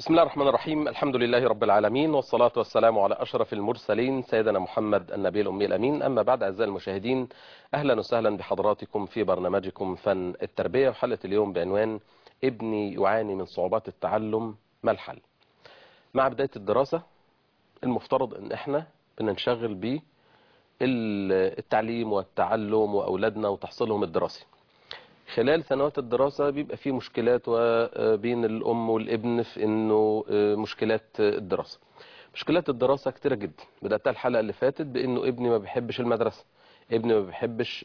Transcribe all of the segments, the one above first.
بسم الله الرحمن الرحيم الحمد لله رب العالمين والصلاة والسلام على أشرف المرسلين سيدنا محمد النبي الأمي الأمين أما بعد أعزائي المشاهدين أهلا وسهلا بحضراتكم في برنامجكم فن التربية وحلقة اليوم بعنوان ابني يعاني من صعوبات التعلم ما الحل مع بداية الدراسة المفترض ان احنا بننشغل ب التعليم والتعلم وأولادنا وتحصيلهم الدراسي خلال سنوات الدراسة بيبقى في مشكلات بين الأم والابن في إنه مشكلات الدراسة مشكلات الدراسة كتيرة جدا بدأتها الحلقة اللي فاتت بإنه ابني ما بيحبش المدرسة ابني ما بيحبش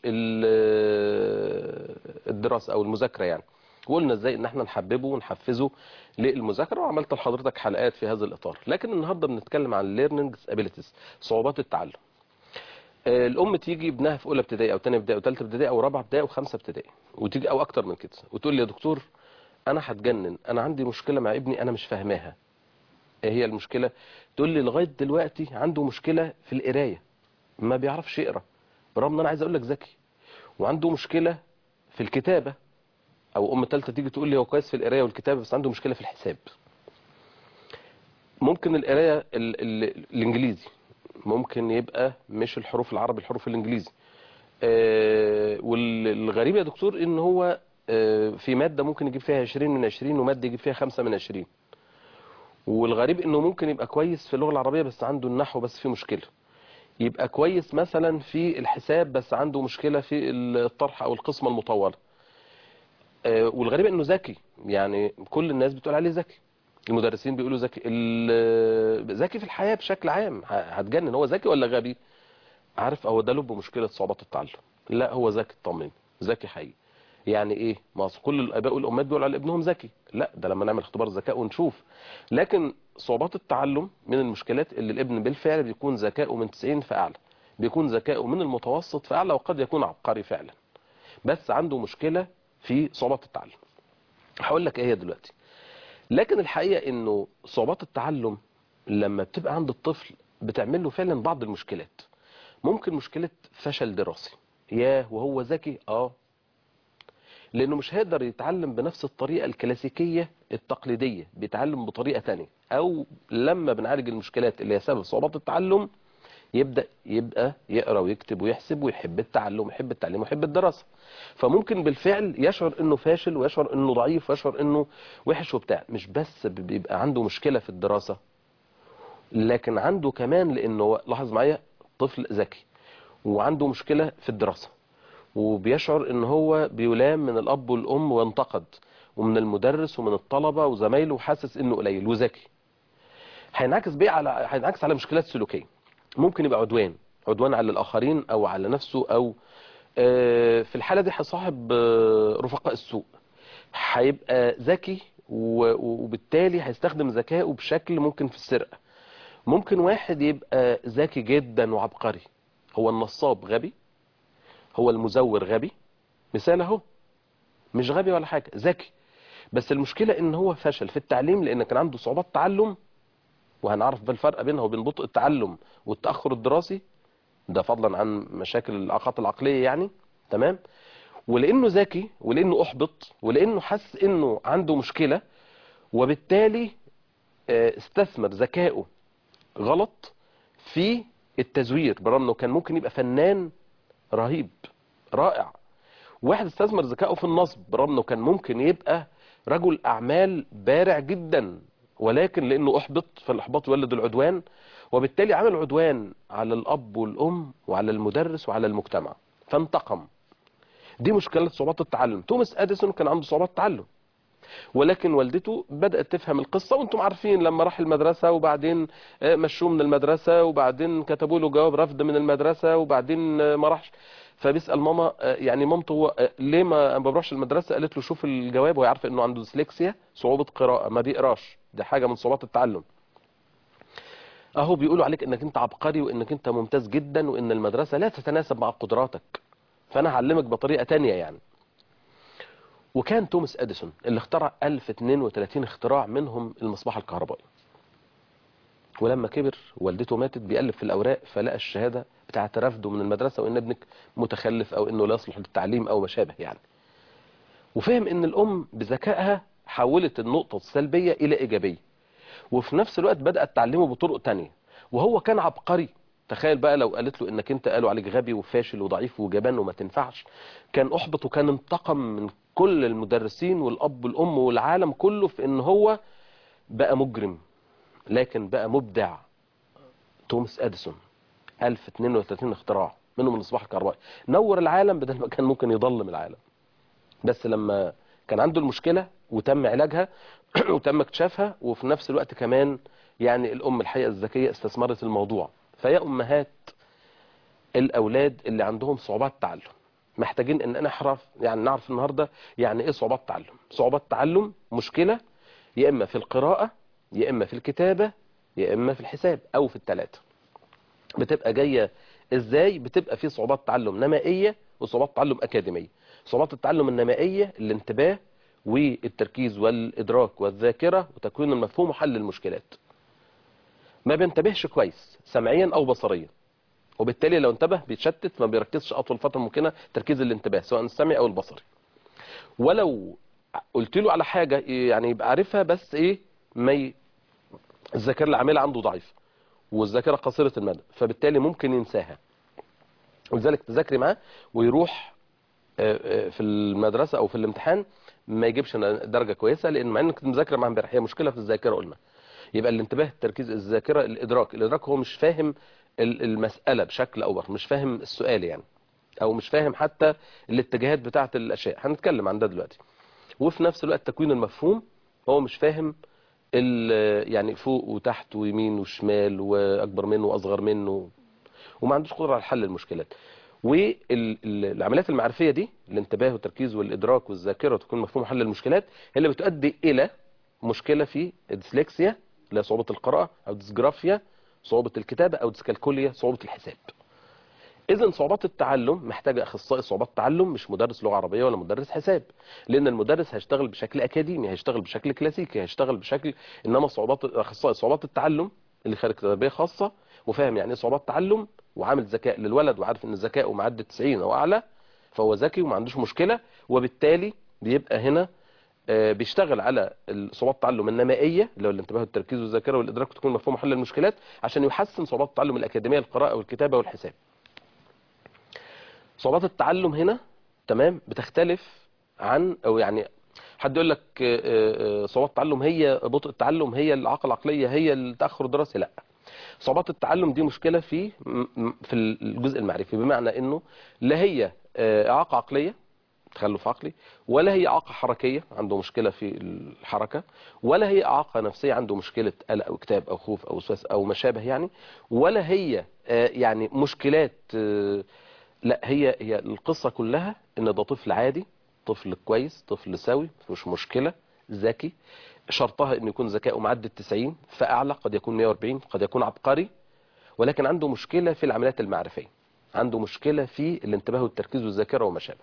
الدراسة أو المذاكرة يعني وقلنا ازاي ان احنا نحببه ونحفزه للمذاكره وعملت لحضرتك حلقات في هذا الاطار لكن النهارده بنتكلم عن learning abilities صعوبات التعلم الام تيجي ابنها في اولى ابتدائي او ثانيه ابتدائي او ثالثه ابتدائي او رابعه ابتدائي او خمسه ابتدائي وتيجي او اكتر من كده وتقول لي يا دكتور انا هتجنن انا عندي مشكله مع ابني انا مش فاهماها ايه هي المشكله تقول لي لغايه دلوقتي عنده مشكله في القرايه ما بيعرفش يقرا برغم ان انا عايز اقول لك ذكي وعنده مشكله في الكتابه او ام ثالثه تيجي تقول لي هو كويس في القرايه والكتابه بس عنده مشكله في الحساب ممكن القرايه الانجليزي ممكن يبقى مش الحروف العربي الحروف الانجليزي آه والغريب يا دكتور ان هو آه في مادة ممكن يجيب فيها 20 من 20 ومادة يجيب فيها 5 من 20 والغريب انه ممكن يبقى كويس في اللغة العربية بس عنده النحو بس في مشكلة يبقى كويس مثلا في الحساب بس عنده مشكلة في الطرح او القسمة المطولة آه والغريب انه ذكي يعني كل الناس بتقول عليه ذكي المدرسين بيقولوا ذكي ذكي في الحياة بشكل عام هتجنن هو ذكي ولا غبي عارف هو ده لب مشكلة صعوبات التعلم لا هو ذكي اطمن ذكي حقيقي يعني ايه ما كل الاباء والامهات بيقولوا على ابنهم ذكي لا ده لما نعمل اختبار ذكاء ونشوف لكن صعوبات التعلم من المشكلات اللي الابن بالفعل بيكون ذكائه من 90 فاعلى بيكون ذكائه من المتوسط فاعلى وقد يكون عبقري فعلا بس عنده مشكلة في صعوبات التعلم هقول لك ايه هي دلوقتي لكن الحقيقة انه صعوبات التعلم لما بتبقى عند الطفل بتعمل له فعلا بعض المشكلات ممكن مشكلة فشل دراسي ياه وهو ذكي اه لانه مش هيقدر يتعلم بنفس الطريقة الكلاسيكية التقليدية بيتعلم بطريقة تانية او لما بنعالج المشكلات اللي هي سبب صعوبات التعلم يبدأ يبقى يقرأ ويكتب ويحسب ويحب التعلم ويحب التعليم ويحب الدراسة فممكن بالفعل يشعر انه فاشل ويشعر انه ضعيف ويشعر انه وحش وبتاع مش بس بيبقى عنده مشكلة في الدراسة لكن عنده كمان لانه لاحظ معايا طفل ذكي وعنده مشكلة في الدراسة وبيشعر ان هو بيلام من الاب والام وينتقد ومن المدرس ومن الطلبة وزمايله وحاسس انه قليل وذكي هينعكس بيه على هينعكس على مشكلات سلوكيه ممكن يبقى عدوان عدوان على الآخرين أو على نفسه أو في الحالة دي هيصاحب رفقاء السوء هيبقى ذكي وبالتالي هيستخدم ذكائه بشكل ممكن في السرقة ممكن واحد يبقى ذكي جدا وعبقري هو النصاب غبي هو المزور غبي مثال اهو مش غبي ولا حاجة ذكي بس المشكلة ان هو فشل في التعليم لان كان عنده صعوبات تعلم وهنعرف بالفرق بينها وبين بطء التعلم والتأخر الدراسي ده فضلا عن مشاكل الإعاقات العقلية يعني تمام ولأنه ذكي ولأنه أحبط ولأنه حس أنه عنده مشكلة وبالتالي استثمر ذكائه غلط في التزوير برغم أنه كان ممكن يبقى فنان رهيب رائع واحد استثمر ذكائه في النصب برغم أنه كان ممكن يبقى رجل أعمال بارع جدا ولكن لانه احبط فالاحباط يولد العدوان وبالتالي عمل عدوان على الاب والام وعلى المدرس وعلى المجتمع فانتقم دي مشكلة صعوبات التعلم توماس اديسون كان عنده صعوبات تعلم ولكن والدته بدأت تفهم القصة وانتم عارفين لما راح المدرسة وبعدين مشوه من المدرسة وبعدين كتبوا له جواب رفض من المدرسة وبعدين ما راحش فبيسأل ماما يعني مامته هو ليه ما بروحش المدرسة قالت له شوف الجواب وهي عارفه انه عنده ديسلكسيا صعوبة قراءة ما بيقراش دي حاجة من صعوبات التعلم اهو بيقولوا عليك انك انت عبقري وانك انت ممتاز جدا وان المدرسة لا تتناسب مع قدراتك فانا هعلمك بطريقة تانية يعني وكان توماس اديسون اللي اخترع 1032 اختراع منهم المصباح الكهربائي ولما كبر والدته ماتت بيقلب في الاوراق فلقى الشهادة بتاعه رفضه من المدرسة وان ابنك متخلف او انه لا يصلح للتعليم او ما شابه يعني وفهم ان الام بذكائها حولت النقطة السلبية الى ايجابية وفي نفس الوقت بدأت تعلمه بطرق تانية وهو كان عبقري تخيل بقى لو قالت له انك انت قالوا عليك غبي وفاشل وضعيف وجبان وما تنفعش كان احبط وكان انتقم من كل المدرسين والاب والام والعالم كله في ان هو بقى مجرم لكن بقى مبدع توماس اديسون 1032 اختراع منهم المصباح الكهربائي نور العالم بدل ما كان ممكن يضلم العالم بس لما كان عنده المشكلة وتم علاجها وتم اكتشافها وفي نفس الوقت كمان يعني الأم الحقيقة الذكية استثمرت الموضوع فيا أمهات الأولاد اللي عندهم صعوبات تعلم محتاجين ان انا احرف يعني نعرف النهاردة يعني ايه صعوبات تعلم صعوبات تعلم مشكلة يا اما في القراءة يا اما في الكتابة يا اما في الحساب او في الثلاثة بتبقى جاية ازاي بتبقى في صعوبات تعلم نمائية وصعوبات تعلم اكاديمية صعوبات التعلم النمائية الانتباه والتركيز والادراك والذاكرة وتكوين المفهوم وحل المشكلات ما بينتبهش كويس سمعيا او بصريا وبالتالي لو انتبه بيتشتت ما بيركزش اطول فتره ممكنه تركيز الانتباه سواء السمعي او البصري ولو قلت له على حاجه يعني يبقى عارفها بس ايه ما ي... الذاكره اللي عاملها عنده ضعيف والذاكره قصيره المدى فبالتالي ممكن ينساها ولذلك تذاكري معاه ويروح في المدرسه او في الامتحان ما يجيبش درجه كويسه لان مع انك مذاكره مع امبارح هي مشكله في الذاكره قلنا يبقى الانتباه التركيز الذاكره الادراك الادراك هو مش فاهم المسألة بشكل أوبر مش فاهم السؤال يعني أو مش فاهم حتى الاتجاهات بتاعة الأشياء هنتكلم عن ده دلوقتي وفي نفس الوقت تكوين المفهوم هو مش فاهم يعني فوق وتحت ويمين وشمال وأكبر منه وأصغر منه وما عندوش قدرة على حل المشكلات والعمليات المعرفية دي الانتباه والتركيز والإدراك والذاكرة وتكوين مفهوم حل المشكلات هي اللي بتؤدي إلى مشكلة في الديسلكسيا اللي هي صعوبة القراءة أو ديسجرافيا صعوبة الكتابة أو ديسكالكوليا صعوبة الحساب إذا صعوبات التعلم محتاجة أخصائي صعوبات تعلم مش مدرس لغة عربية ولا مدرس حساب لأن المدرس هيشتغل بشكل أكاديمي هيشتغل بشكل كلاسيكي هيشتغل بشكل إنما صعوبات أخصائي صعوبات التعلم اللي خارج تربية خاصة وفاهم يعني إيه صعوبات تعلم وعامل ذكاء للولد وعارف إن ذكائه معدي 90 أو أعلى فهو ذكي وما عندوش مشكلة وبالتالي بيبقى هنا بيشتغل على صعوبات التعلم النمائيه اللي هو الانتباه والتركيز والذاكره والادراك وتكون مفهوم حل المشكلات عشان يحسن صعوبات التعلم الاكاديميه القراءه والكتابه والحساب صعوبات التعلم هنا تمام بتختلف عن او يعني حد يقول لك صعوبات التعلم هي بطء التعلم هي العاقه العقليه هي التاخر الدراسي لا صعوبات التعلم دي مشكله في في الجزء المعرفي بمعنى انه لا هي اعاقه عقليه تخلف عقلي ولا هي إعاقة حركية عنده مشكلة في الحركة ولا هي إعاقة نفسية عنده مشكلة قلق أو اكتئاب أو خوف أو وسواس أو ما شابه يعني ولا هي يعني مشكلات لا هي هي القصة كلها إن ده طفل عادي طفل كويس طفل سوي مش مشكلة ذكي شرطها إنه يكون ذكائه معدي التسعين فأعلى قد يكون 140 قد يكون عبقري ولكن عنده مشكلة في العمليات المعرفية عنده مشكلة في الانتباه والتركيز والذاكرة وما شابه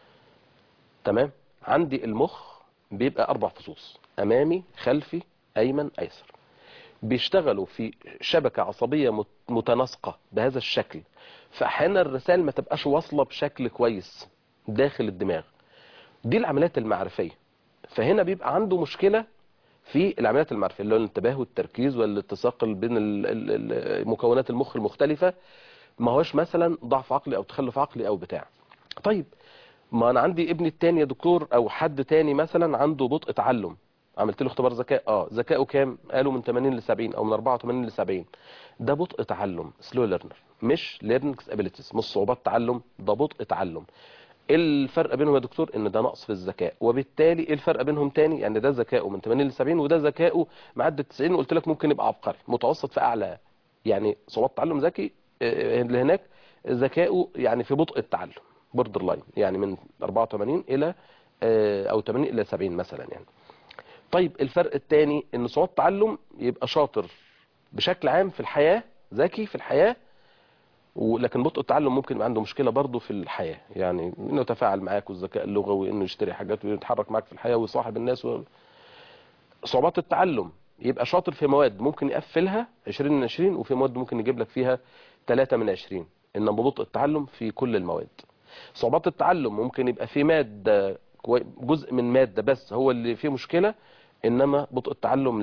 تمام عندي المخ بيبقى اربع فصوص امامي خلفي ايمن ايسر بيشتغلوا في شبكة عصبية متناسقة بهذا الشكل فاحيانا الرسائل ما تبقاش واصلة بشكل كويس داخل الدماغ دي العمليات المعرفية فهنا بيبقى عنده مشكلة في العمليات المعرفية اللي هو الانتباه والتركيز والاتساق بين مكونات المخ المختلفة ما هوش مثلا ضعف عقلي او تخلف عقلي او بتاع طيب ما انا عندي ابني التاني يا دكتور او حد تاني مثلا عنده بطء تعلم عملت له اختبار ذكاء اه ذكائه كام قالوا من 80 ل 70 او من 84 ل 70 ده بطء تعلم سلو ليرنر مش ليرنينج ابيليتيز مش صعوبات تعلم ده بطء تعلم الفرق بينهم يا دكتور ان ده نقص في الذكاء وبالتالي ايه الفرق بينهم تاني يعني ده ذكائه من 80 ل 70 وده ذكائه معدي 90 وقلت لك ممكن يبقى عبقري متوسط في اعلى يعني صعوبات تعلم ذكي اللي هناك ذكائه يعني في بطء التعلم بوردر لاين يعني من 84 الى او 80 الى 70 مثلا يعني طيب الفرق الثاني ان صعوبة التعلم يبقى شاطر بشكل عام في الحياة ذكي في الحياة ولكن بطء التعلم ممكن يبقى عنده مشكلة برضه في الحياة يعني انه يتفاعل معاك والذكاء اللغوي انه يشتري حاجات ويتحرك معاك في الحياة ويصاحب الناس و... صعوبات التعلم يبقى شاطر في مواد ممكن يقفلها 20 من 20 وفي مواد ممكن يجيب لك فيها 3 من 20 انما بطء التعلم في كل المواد صعوبات التعلم ممكن يبقى في مادة جزء من مادة بس هو اللي فيه مشكلة انما بطء التعلم لا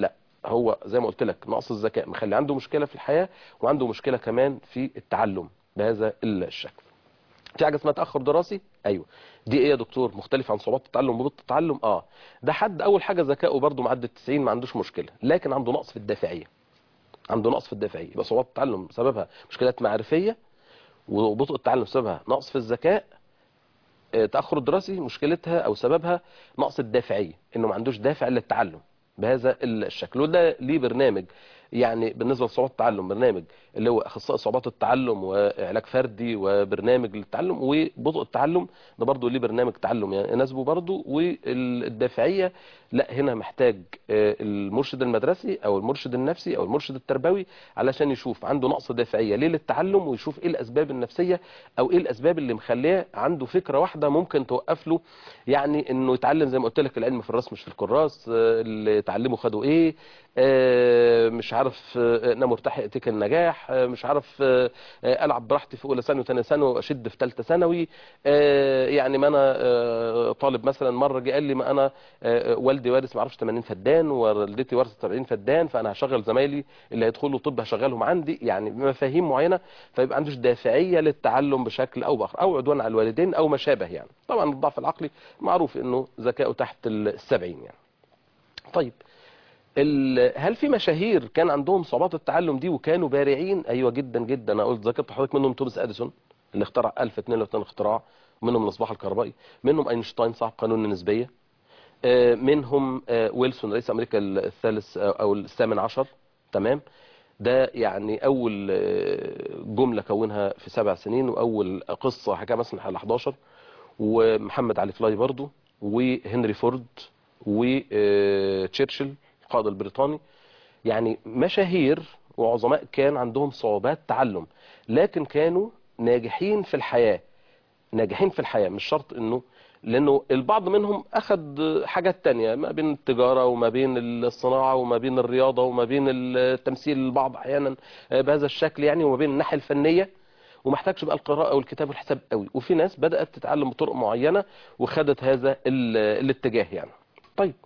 هو زي ما قلت لك نقص الذكاء مخلي عنده مشكله في الحياه وعنده مشكله كمان في التعلم بهذا الشكل في حاجه اسمها تاخر دراسي ايوه دي ايه يا دكتور مختلف عن صعوبات التعلم وبطء التعلم اه ده حد اول حاجه ذكائه برده معدي ال 90 ما عندوش مشكله لكن عنده نقص في الدافعيه عنده نقص في الدافعيه يبقى صعوبات التعلم سببها مشكلات معرفيه وبطء التعلم سببها نقص في الذكاء آه، تاخر الدراسي مشكلتها او سببها نقص الدافعيه انه ما عندوش دافع للتعلم بهذا الشكل وده ليه برنامج يعني بالنسبه لصعوبات التعلم برنامج اللي هو اخصائي صعوبات التعلم وعلاج فردي وبرنامج للتعلم وبطء التعلم ده برضه ليه برنامج تعلم يعني يناسبه برضه والدافعيه لا هنا محتاج آه، المرشد المدرسي او المرشد النفسي او المرشد التربوي علشان يشوف عنده نقص دافعيه ليه للتعلم ويشوف ايه الاسباب النفسيه او ايه الاسباب اللي مخليه عنده فكره واحده ممكن توقف له يعني انه يتعلم زي ما قلت لك العلم في الراس مش في الكراس آه، اللي اتعلموا خدوا ايه آه، مش عارف آه، انا مرتاح ائتك النجاح آه، مش عارف آه، آه، العب براحتي في اولى ثانوي وثانيه ثانوي واشد في ثالثه ثانوي آه، يعني ما انا آه، طالب مثلا مره جه قال لي ما انا آه، والدي وارث ما اعرفش 80 فدان ووالدتي وارثه 70 فدان فانا هشغل زمايلي اللي هيدخلوا طب هشغلهم عندي يعني بمفاهيم معينه فيبقى عندوش دافعيه للتعلم بشكل او باخر او عدوان على الوالدين او ما شابه يعني طبعا الضعف العقلي معروف انه ذكائه تحت ال 70 يعني طيب ال- هل في مشاهير كان عندهم صعوبات التعلم دي وكانوا بارعين ايوه جدا جدا انا قلت ذكرت حضرتك منهم توماس اديسون اللي اخترع 1032 اختراع منهم المصباح الكهربائي منهم اينشتاين صاحب قانون النسبيه آه، منهم آه، ويلسون رئيس امريكا الثالث آه، او الثامن عشر تمام ده يعني اول آه، جمله كونها في سبع سنين واول قصه حكاها مثلا على 11 ومحمد علي فلاي برضو وهنري فورد وتشرشل القائد البريطاني يعني مشاهير وعظماء كان عندهم صعوبات تعلم لكن كانوا ناجحين في الحياة ناجحين في الحياة مش شرط انه لانه البعض منهم اخذ حاجات تانية ما بين التجارة وما بين الصناعة وما بين الرياضة وما بين التمثيل البعض احيانا بهذا الشكل يعني وما بين الناحية الفنية وما احتاجش بقى القراءة والكتاب والحساب قوي وفي ناس بدأت تتعلم بطرق معينة وخدت هذا ال- الاتجاه يعني طيب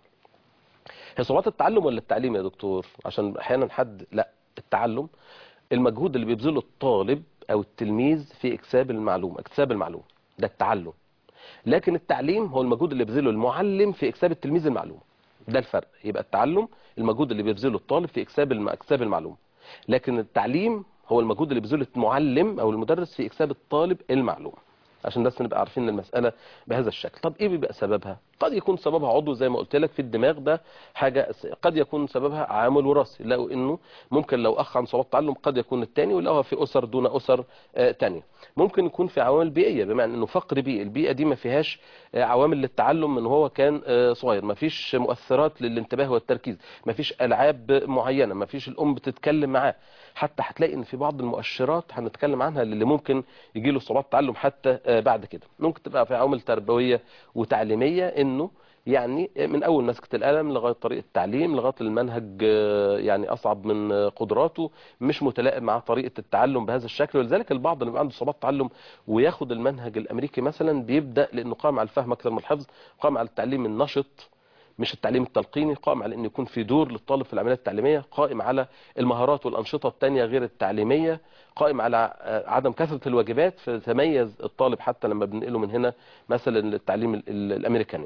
هي صعوبات التعلم ولا التعليم يا دكتور عشان احيانا حد لا التعلم المجهود اللي بيبذله الطالب او التلميذ في اكساب المعلومه اكتساب المعلومه ده التعلم لكن التعليم هو المجهود اللي بيبذله المعلم في اكساب التلميذ المعلومه ده الفرق يبقى التعلم المجهود اللي بيبذله الطالب في اكساب الم... اكساب المعلومه لكن التعليم هو المجهود اللي بيبذله المعلم او المدرس في اكساب الطالب المعلومه عشان بس نبقى عارفين المسألة بهذا الشكل طب ايه بيبقى سببها قد يكون سببها عضو زي ما قلت لك في الدماغ ده حاجة أس- قد يكون سببها عامل وراثي لقوا انه ممكن لو اخ عن صعوبات تعلم قد يكون الثاني ولقوها في اسر دون اسر آه، تانية ممكن يكون في عوامل بيئية بمعنى انه فقر بيئي البيئة دي ما فيهاش آه، عوامل للتعلم من هو كان آه، صغير ما فيش مؤثرات للانتباه والتركيز ما فيش العاب معينة ما فيش الام بتتكلم معاه حتى هتلاقي ان في بعض المؤشرات هنتكلم عنها اللي ممكن يجي له صعوبات تعلم حتى آه، بعد كده ممكن تبقى في عوامل تربويه وتعليميه انه يعني من اول مسكه القلم لغايه طريقه التعليم لغايه المنهج آه، يعني اصعب من آه، قدراته مش متلائم مع طريقه التعلم بهذا الشكل ولذلك البعض اللي بيبقى عنده صعوبات تعلم وياخد المنهج الامريكي مثلا بيبدا لانه قام على الفهم اكثر من الحفظ قام على التعليم النشط مش التعليم التلقيني قائم على ان يكون في دور للطالب في العمليات التعليميه قائم على المهارات والانشطه الثانيه غير التعليميه قائم على آه، عدم كثره الواجبات فتميز الطالب حتى لما بننقله من هنا مثلا للتعليم ال- ال- الامريكاني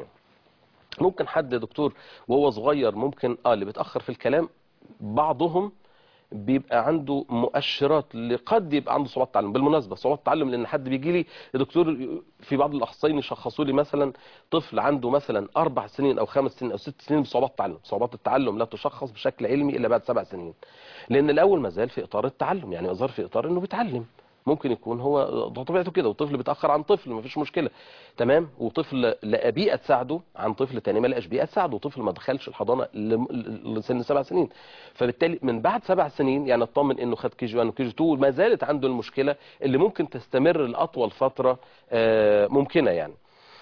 ممكن حد يا دكتور وهو صغير ممكن اه اللي بيتاخر في الكلام بعضهم بيبقى عنده مؤشرات اللي قد يبقى عنده صعوبات تعلم بالمناسبه صعوبات تعلم لان حد بيجي لي يا دكتور في بعض الاخصائيين يشخصوا لي مثلا طفل عنده مثلا اربع سنين او خمس سنين او ست سنين بصعوبات تعلم صعوبات التعلم لا تشخص بشكل علمي الا بعد سبع سنين لان الاول ما زال في اطار التعلم يعني يظهر في اطار انه بيتعلم ممكن يكون هو ده طبيعته كده وطفل بيتاخر عن طفل ما فيش مشكله تمام وطفل لقى بيئه تساعده عن طفل تاني ما لقاش بيئه تساعده وطفل ما دخلش الحضانه ل- لسن سبع سنين فبالتالي من بعد سبع سنين يعني اطمن انه خد كي جي 1 وكي جي 2 ما زالت عنده المشكله اللي ممكن تستمر لاطول فتره آه، ممكنه يعني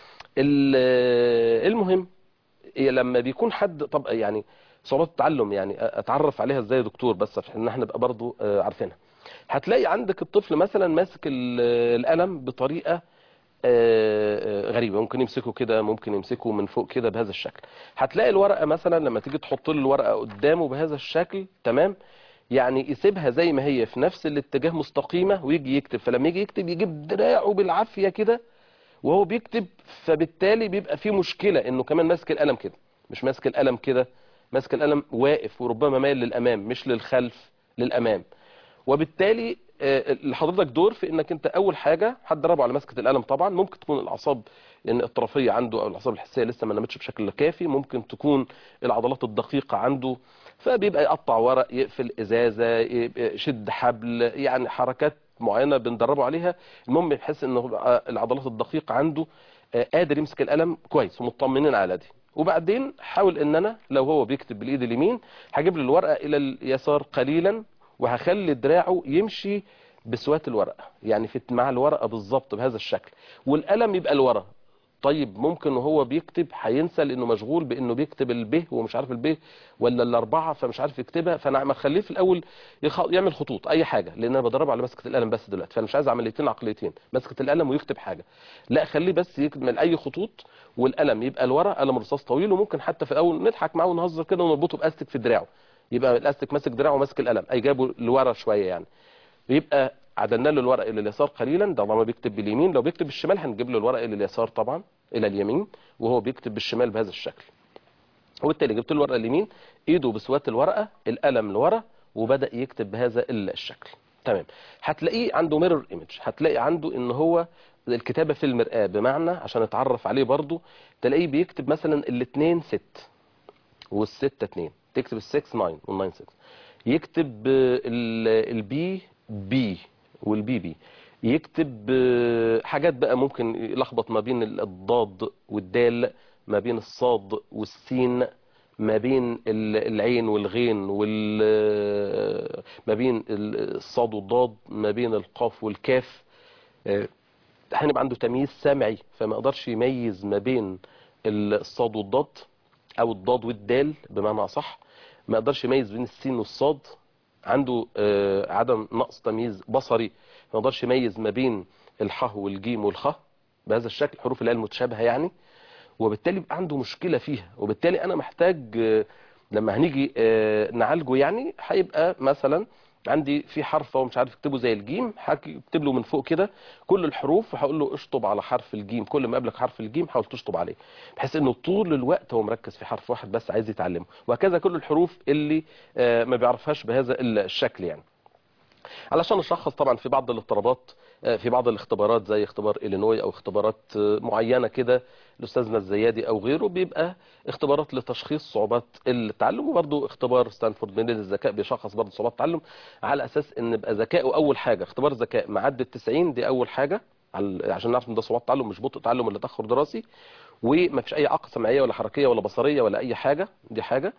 ال- المهم إيه لما بيكون حد طب يعني صعوبات التعلم يعني اتعرف عليها ازاي يا دكتور بس ان احنا نبقى برضو آه، عارفينها هتلاقي عندك الطفل مثلا ماسك ال- القلم بطريقه آه، آه، غريبه ممكن يمسكه كده ممكن يمسكه من فوق كده بهذا الشكل هتلاقي الورقه مثلا لما تيجي تحط له الورقه قدامه بهذا الشكل تمام يعني يسيبها زي ما هي في نفس الاتجاه مستقيمه ويجي يكتب فلما يجي يكتب يجيب دراعه بالعافيه كده وهو بيكتب فبالتالي بيبقى في مشكله انه كمان ماسك القلم كده مش ماسك القلم كده ماسك القلم واقف وربما مايل للامام مش للخلف للامام وبالتالي آه، لحضرتك دور في انك انت اول حاجه هتدربه على مسكه القلم طبعا ممكن تكون الاعصاب لان الطرفيه عنده او الاعصاب الحسيه لسه ما نمتش بشكل كافي ممكن تكون العضلات الدقيقه عنده فبيبقى يقطع ورق يقفل ازازه يبقى يشد حبل يعني حركات معينه بندربه عليها المهم يحس ان هو العضلات الدقيقه عنده آه، قادر يمسك القلم كويس ومطمنين على دي وبعدين حاول ان انا لو هو بيكتب بالايد اليمين هجيب له الورقه الى اليسار قليلا وهخلي دراعه يمشي بسوات الورقه يعني في مع الورقه بالظبط بهذا الشكل والقلم يبقى لورا طيب ممكن وهو بيكتب هينسى لانه مشغول بانه بيكتب الب ومش عارف الب ولا الاربعه فمش عارف يكتبها فانا ما اخليه في الاول يخ... يعمل خطوط اي حاجه لان انا بدربه على مسكه القلم بس دلوقتي فانا مش عايز عمليتين عقليتين مسكه القلم ويكتب حاجه لا خليه بس يكمل اي خطوط والقلم يبقى لورا قلم رصاص طويل وممكن حتى في الاول نضحك معاه ونهزر كده ونربطه باستك في دراعه يبقى الاستك ماسك دراعه وماسك القلم اي جابه لورا شويه يعني يبقى عدلنا له الورق الى اليسار قليلا ده طالما بيكتب باليمين لو بيكتب بالشمال هنجيب له الورق الى اليسار طبعا الى اليمين وهو بيكتب بالشمال بهذا الشكل وبالتالي جبت له الورقه اليمين ايده بسوات الورقه القلم لورا وبدا يكتب بهذا الشكل تمام هتلاقيه عنده ميرور ايمج هتلاقي عنده ان هو الكتابه في المرآه بمعنى عشان اتعرف عليه برضو تلاقيه بيكتب مثلا الاثنين ست والستة اتنين تكتب السكس ناين والناين سكس يكتب البي بي والبي بي يكتب آه، حاجات بقى ممكن يلخبط ما بين الضاد والدال ما بين الصاد والسين ما بين ال- العين والغين وال آه، ما بين الصاد والضاد ما بين القاف والكاف آه، هنبقى عنده تمييز سمعي فما يقدرش يميز ما بين الصاد والضاد او الضاد والدال بمعنى اصح ما يقدرش يميز بين السين والصاد عنده آه، عدم نقص تمييز بصري ما يقدرش يميز ما بين الح والجيم والخ بهذا الشكل حروف الآية المتشابهة يعني وبالتالي يبقى عنده مشكلة فيها وبالتالي أنا محتاج آه، لما هنيجي آه، نعالجه يعني هيبقى مثلا عندي في حرف هو مش عارف يكتبه زي الجيم هكتب له من فوق كده كل الحروف وهقول له اشطب على حرف الجيم كل ما قابلك حرف الجيم حاول تشطب عليه بحيث انه طول الوقت هو مركز في حرف واحد بس عايز يتعلمه وهكذا كل الحروف اللي آه، ما بيعرفهاش بهذا الشكل يعني علشان نشخص طبعا في بعض الاضطرابات آه، في بعض الاختبارات زي اختبار إلينوي او اختبارات آه، معينة كده الاستاذنا الزيادي او غيره بيبقى اختبارات لتشخيص صعوبات التعلم وبرضه اختبار ستانفورد من الذكاء بيشخص برضه صعوبات التعلم على اساس ان يبقى ذكائه اول حاجة اختبار ذكاء معدي ال 90 دي اول حاجة على- عشان نعرف ان ده صعوبات تعلم مش بطء تعلم ولا تاخر دراسي وما فيش اي اعاقه سمعيه ولا حركيه ولا بصريه ولا اي حاجه دي حاجه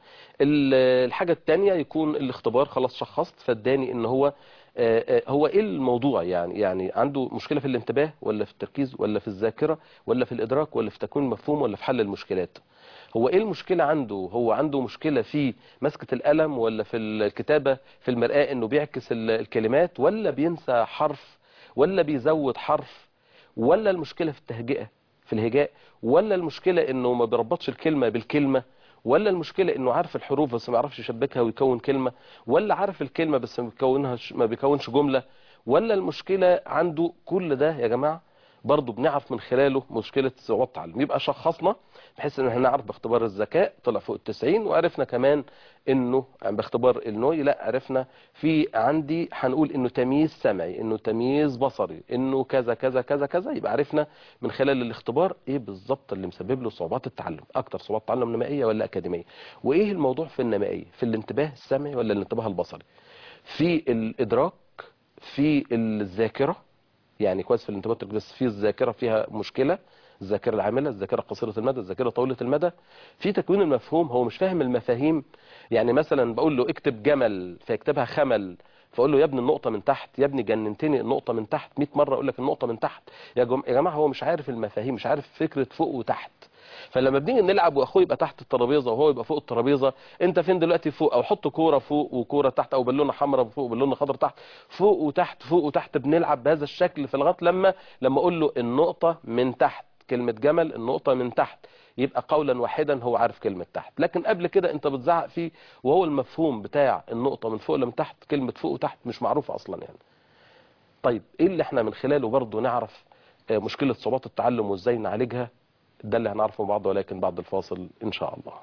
ال- الحاجه الثانيه يكون الاختبار خلاص شخصت فاداني ان هو آه، آه، هو ايه الموضوع يعني يعني عنده مشكله في الانتباه ولا في التركيز ولا في الذاكره ولا في الادراك ولا في تكوين المفهوم ولا في حل المشكلات هو ايه المشكله عنده هو عنده مشكله في مسكه القلم ولا في الكتابه في المرآة انه بيعكس ال- الكلمات ولا بينسى حرف ولا بيزود حرف ولا المشكله في التهجئه في الهجاء ولا المشكله انه ما بيربطش الكلمه بالكلمه ولا المشكله انه عارف الحروف بس ما يعرفش يشبكها ويكون كلمه ولا عارف الكلمه بس ما بيكونهاش ما بيكونش جمله ولا المشكله عنده كل ده يا جماعه برضه بنعرف من خلاله مشكله صعوبات التعلم يبقى شخصنا بحيث ان احنا نعرف باختبار الذكاء طلع فوق ال 90 وعرفنا كمان انه باختبار النوي لا عرفنا في عندي هنقول انه تمييز سمعي انه تمييز بصري انه كذا كذا كذا كذا يبقى عرفنا من خلال الاختبار ايه بالظبط اللي مسبب له صعوبات التعلم اكتر صعوبات تعلم نمائيه ولا اكاديميه وايه الموضوع في النمائيه في الانتباه السمعي ولا الانتباه البصري في الادراك في الذاكره يعني كويس في الانتباه التركيزي، بس في الذاكره فيها مشكله الذاكره العامله الذاكره قصيره المدى الذاكره طويله المدى في تكوين المفهوم هو مش فاهم المفاهيم يعني مثلا بقول له اكتب جمل فيكتبها خمل فاقول له يا ابني النقطه من تحت يا ابني جننتني النقطه من تحت 100 مره اقول لك النقطه من تحت يا جم- يا جماعه هو مش عارف المفاهيم مش عارف فكره فوق وتحت فلما بنيجي نلعب واخوه يبقى تحت الترابيزه وهو يبقى فوق الترابيزه انت فين دلوقتي فوق او حط كوره فوق وكوره تحت او بالونه حمراء فوق وبالونه خضراء تحت فوق وتحت فوق وتحت بنلعب بهذا الشكل في لغايه لما لما اقول له النقطه من تحت كلمه جمل النقطه من تحت يبقى قولا واحدا هو عارف كلمة تحت لكن قبل كده انت بتزعق فيه وهو المفهوم بتاع النقطة من فوق لمن تحت كلمة فوق وتحت مش معروفة اصلا يعني طيب ايه اللي احنا من خلاله برضو نعرف آه، مشكلة صعوبات التعلم وازاي نعالجها ده اللي هنعرفه من بعض ولكن بعد الفاصل ان شاء الله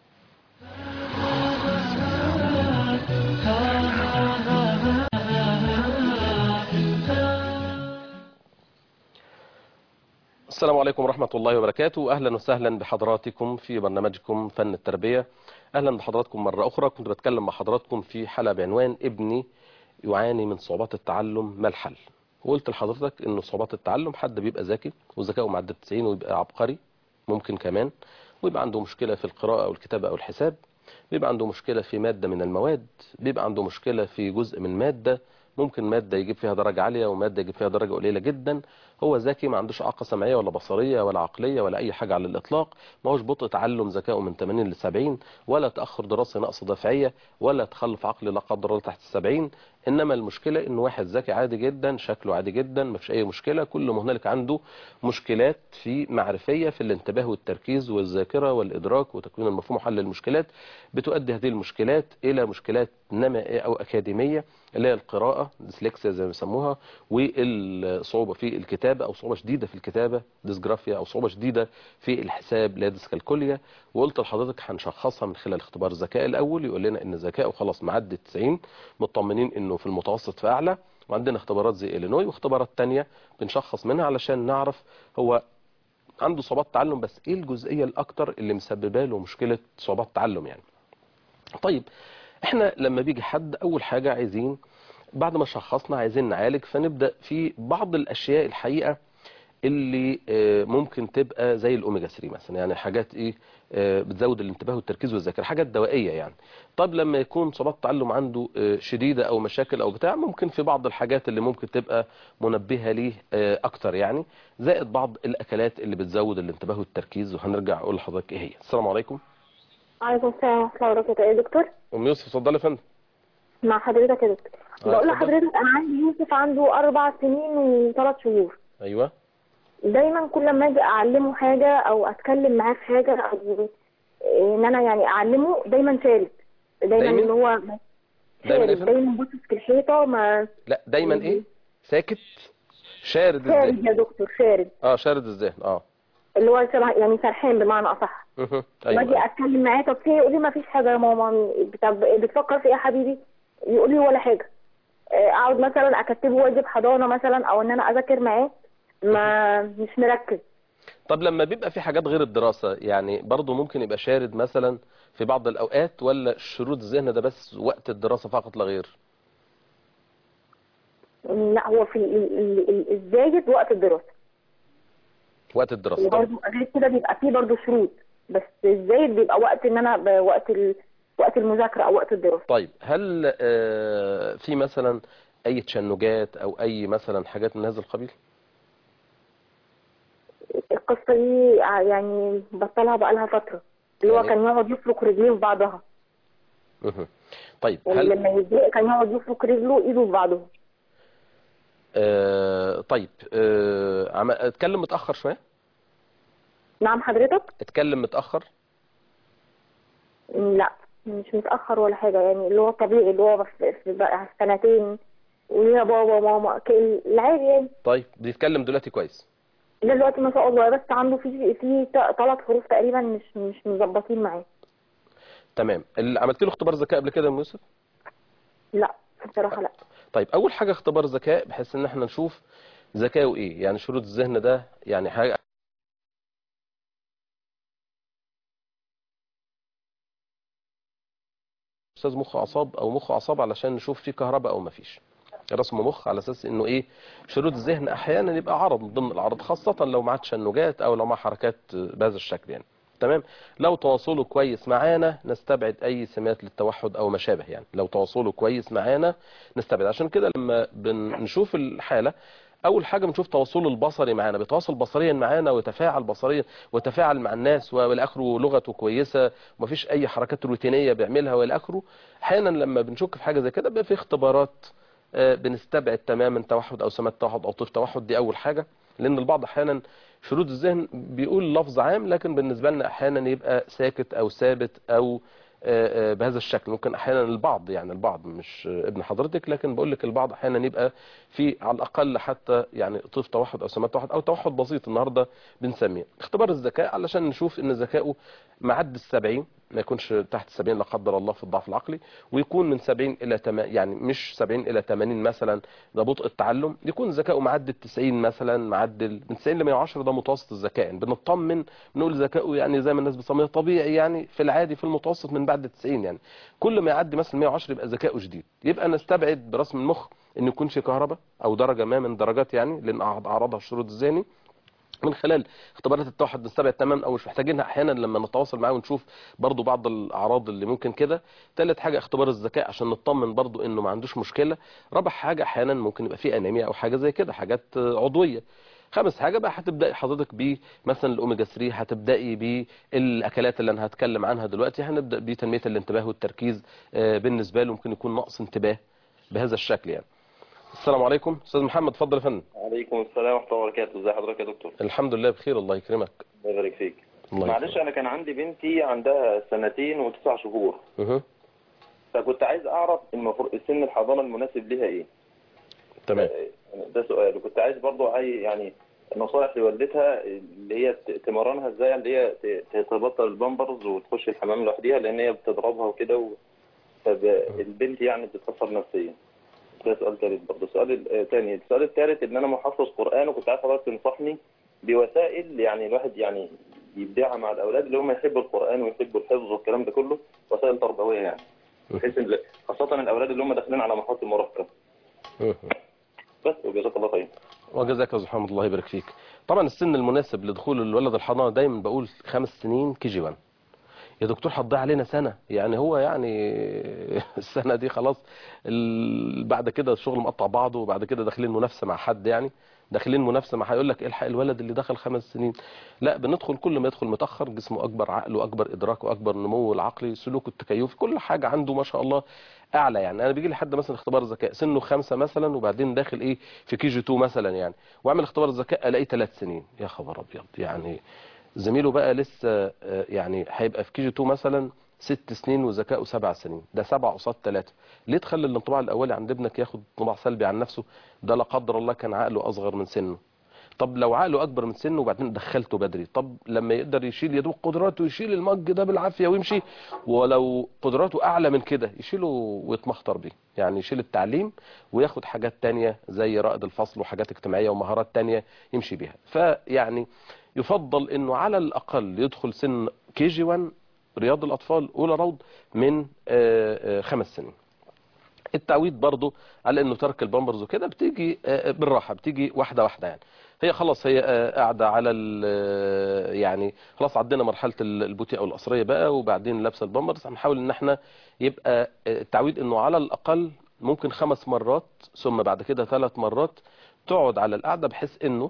السلام عليكم ورحمة الله وبركاته أهلا وسهلا بحضراتكم في برنامجكم فن التربية أهلا بحضراتكم مرة أخرى كنت بتكلم مع حضراتكم في حلقة بعنوان ابني يعاني من صعوبات التعلم ما الحل وقلت لحضرتك إن صعوبات التعلم حد بيبقى ذكي وذكائه معدي 90 ويبقى عبقري ممكن كمان ويبقى عنده مشكلة في القراءة أو الكتابة أو الحساب بيبقى عنده مشكلة في مادة من المواد بيبقى عنده مشكلة في جزء من مادة ممكن مادة يجيب فيها درجة عالية ومادة يجيب فيها درجة قليلة جدا هو ذكي ما عندوش إعاقة سمعية ولا بصرية ولا عقلية ولا أي حاجة على الإطلاق ما هوش بطء تعلم ذكائه من 80 ل 70 ولا تأخر دراسي نقص دفعية ولا تخلف عقلي لا قدر الله تحت السبعين إنما المشكلة إن واحد ذكي عادي جدا شكله عادي جدا ما فيش أي مشكلة كل ما هنالك عنده مشكلات في معرفية في الانتباه والتركيز والذاكرة والإدراك وتكوين المفهوم وحل المشكلات بتؤدي هذه المشكلات إلى مشكلات نمائية أو أكاديمية اللي هي القراءة ديسلكسيا زي ما بيسموها والصعوبة في الكتابة أو صعوبة شديدة في الكتابة ديسجرافيا أو صعوبة شديدة في الحساب اللي هي ديسكالكوليا وقلت لحضرتك هنشخصها من خلال اختبار الذكاء الأول يقول لنا إن ذكائه خلاص معدي 90 مطمنين إنه في المتوسط فأعلى وعندنا اختبارات زي إلينوي واختبارات تانية بنشخص منها علشان نعرف هو عنده صعوبات تعلم بس ايه الجزئية الاكتر اللي مسببه له مشكلة صعوبات تعلم يعني طيب احنا لما بيجي حد اول حاجة عايزين بعد ما شخصنا عايزين نعالج فنبدأ في بعض الاشياء الحقيقة اللي آه، ممكن تبقى زي الاوميجا 3 مثلا يعني حاجات ايه آه، بتزود الانتباه والتركيز والذاكره حاجات دوائيه يعني طب لما يكون صعوبات التعلم عنده آه، شديده او مشاكل او بتاع ممكن في بعض الحاجات اللي ممكن تبقى منبهه ليه آه، اكتر يعني زائد بعض الاكلات اللي بتزود الانتباه والتركيز وهنرجع اقول لحضرتك ايه هي السلام عليكم عليكم السلام ورحمة الله وبركاته يا دكتور ام يوسف اتفضلي يا فندم مع حضرتك يا دكتور آه، بقول اتفضل. لحضرتك أنا عندي يوسف عنده أربع سنين وثلاث شهور ايوه دايما كل ما أجي أعلمه حاجة أو أتكلم معاه في حاجة أو إن أنا يعني أعلمه دايما شارد دايما دايماً؟ إن هو دايما يا شارد فندم دايما باصص في الحيطة ما لا دايما ايه ساكت شارد شارد ازاي يا دكتور شارد اه شارد الذهن اه اللي هو شبه يعني سرحان بمعنى أصح مهم. باجي ايوه اتكلم معاه طب في إيه؟ يقول لي ما فيش حاجه يا ماما طب بتفكر في ايه يا حبيبي يقول لي ولا حاجه آه، اقعد مثلا اكتبه واجب حضانه مثلا او ان انا اذاكر معاه ما مش مركز طب لما بيبقى في حاجات غير الدراسة يعني برضه ممكن يبقى شارد مثلا في بعض الأوقات ولا شرود الذهن ده بس وقت الدراسة فقط لا غير لا هو في ال- ال- ال- الزايد وقت الدراسه وقت الدراسة طب وبرضه غير كده بيبقى فيه برضه شروط بس الزايد بيبقى وقت ان انا ب- وقت ال... وقت المذاكره او وقت الدراسه طيب هل آه، في مثلا أي تشنجات أو أي مثلا حاجات من هذا القبيل القصه دي ع- يعني بطلها بقى لها فتره اللي هو يعني- كان يقعد يفرك رجليه في بعضها مهم. طيب يعني هل لما يتضايق كان يقعد يفرك رجله ايده في بعضهم آه، طيب آه، عم- اتكلم متأخر شوية نعم حضرتك اتكلم متأخر لا مش متأخر ولا حاجة يعني اللي هو طبيعي اللي هو في في بقى سنتين ويا بابا ماما ك- العادي يعني طيب بيتكلم دلوقتي كويس ده دلوقتي ما شاء الله بس عنده في في ثلاث حروف تقريبا مش مش مظبطين معاه تمام ال- عملت له اختبار ذكاء قبل كده يا أم يوسف لا بصراحة لا طيب اول حاجه اختبار ذكاء بحيث ان احنا نشوف ذكائه ايه يعني شروط الذهن ده يعني حاجه استاذ مخ اعصاب او مخ اعصاب علشان نشوف فيه كهرباء او ما فيش رسم مخ على اساس انه ايه شروط الذهن احيانا يبقى عرض من ضمن الاعراض خاصه لو مع تشنجات او لو مع حركات بهذا الشكل يعني تمام لو تواصله كويس معانا نستبعد اي سمات للتوحد او ما شابه يعني لو تواصله كويس معانا نستبعد عشان كده لما بنشوف الحاله اول حاجه بنشوف تواصله البصري معانا بيتواصل بصريا معانا ويتفاعل بصريا ويتفاعل مع الناس والى اخره لغته كويسه ومفيش اي حركات روتينيه بيعملها والى اخره احيانا لما بنشك في حاجه زي كده بيبقى في اختبارات آه، بنستبعد تماما توحد او سمات توحد او طيف توحد دي اول حاجه لان البعض احيانا شرود الذهن بيقول لفظ عام لكن بالنسبه لنا احيانا يبقى ساكت او ثابت او آه، آه، بهذا الشكل ممكن احيانا البعض يعني البعض مش آه، ابن حضرتك لكن بقول لك البعض احيانا يبقى في على الاقل حتى يعني طيف توحد او سمات توحد او توحد بسيط النهارده بنسميه اختبار الذكاء علشان نشوف ان ذكائه معدي السبعين ما يكونش تحت السبعين لا قدر الله في الضعف العقلي ويكون من 70 الى تم... يعني مش 70 الى 80 مثلا ده بطء التعلم يكون ذكائه معدي ال 90 مثلا معدل من 90 ل 110 ده متوسط الذكاء يعني بنطمن نقول ذكائه يعني زي ما الناس بتسميه طبيعي يعني في العادي في المتوسط من بعد ال 90 يعني كل ما يعدي مثلا 110 يبقى ذكائه شديد يبقى نستبعد برسم المخ ان يكون في كهرباء او درجه ما من درجات يعني لان اعراضها الشرود الذهني من خلال اختبارات التوحد نستبعد تماما او مش محتاجينها احيانا لما نتواصل معاه ونشوف برضو بعض الاعراض اللي ممكن كده ثالث حاجه اختبار الذكاء عشان نطمن برضو انه ما عندوش مشكله رابع حاجه احيانا ممكن يبقى فيه انيميا او حاجه زي كده حاجات عضويه خامس حاجه بقى هتبداي حضرتك ب مثلا الاوميجا 3 هتبداي بالاكلات اللي انا هتكلم عنها دلوقتي هنبدا بتنميه الانتباه والتركيز آه، بالنسبه له ممكن يكون نقص انتباه بهذا الشكل يعني السلام عليكم استاذ محمد اتفضل يا فندم عليكم السلام ورحمة الله وبركاته ازي حضرتك يا دكتور الحمد لله بخير الله يكرمك الله يبارك فيك الله معلش يكرمك انا كان عندي بنتي عندها سنتين وتسع شهور أها. فكنت عايز اعرف المفروض سن الحضانة المناسب ليها ايه تمام آه، ده سؤال وكنت عايز برضو عاي يعني نصائح لوالدتها اللي هي ت- تمرنها ازاي اللي هي ت- ت- تبطل البامبرز وتخش الحمام لوحديها لان هي بتضربها وكده و... فالبنت يعني بتتاثر نفسيا ده سؤال ثالث برضه السؤال الثاني السؤال الثالث ان انا محفظ قران وكنت عايز حضرتك تنصحني بوسائل يعني الواحد يعني يبدعها مع الاولاد اللي هم يحبوا القران ويحبوا الحفظ والكلام ده كله وسائل تربويه يعني بحيث ان خاصه الاولاد اللي هم داخلين على مرحله المراهقه أها. بس وجزاك الله خير وجزاك الله محمد الله يبارك فيك طبعا السن المناسب لدخول الولد الحضانه دايما بقول خمس سنين كي جي 1 يا دكتور هتضيع علينا سنه يعني هو يعني السنه دي خلاص ال- بعد كده الشغل مقطع بعضه وبعد كده داخلين منافسه مع حد يعني داخلين منافسه مع هيقول لك الحق الولد اللي دخل خمس سنين لا بندخل كل ما يدخل متاخر جسمه اكبر عقله اكبر ادراكه اكبر نموه العقلي سلوكه التكيفي كل حاجه عنده ما شاء الله اعلى يعني انا بيجي لي حد مثلا اختبار ذكاء سنه خمسة مثلا وبعدين داخل ايه في كي جي 2 مثلا يعني واعمل اختبار الذكاء الاقيه ثلاث سنين يا خبر ابيض يعني زميله بقى لسه آه، يعني هيبقى في كي جي 2 مثلا ست سنين وذكائه سبع سنين ده سبع قصاد ثلاثة ليه تخلي الانطباع الاولي عند ابنك ياخد انطباع سلبي عن نفسه ده لا قدر الله كان عقله اصغر من سنه طب لو عقله اكبر من سنه وبعدين دخلته بدري طب لما يقدر يشيل يدوق قدراته يشيل المج ده بالعافيه ويمشي ولو قدراته اعلى من كده يشيله ويتمخطر بيه يعني يشيل التعليم وياخد حاجات تانية زي رائد الفصل وحاجات اجتماعيه ومهارات تانية يمشي بيها فيعني يفضل انه على الاقل يدخل سن كي جي 1 رياض الاطفال اولى روض من آه، آه، خمس سنين التعويد برضو على انه ترك البامبرز وكده بتيجي آه، بالراحه بتيجي واحده واحده يعني هي خلاص هي آه، قاعده على ال- يعني خلاص عدينا مرحله ال- البوتيه او القصريه بقى وبعدين لابسه البامبرز هنحاول ان احنا يبقى آه، التعويد انه على الاقل ممكن خمس مرات ثم بعد كده ثلاث مرات تقعد على القعده بحيث انه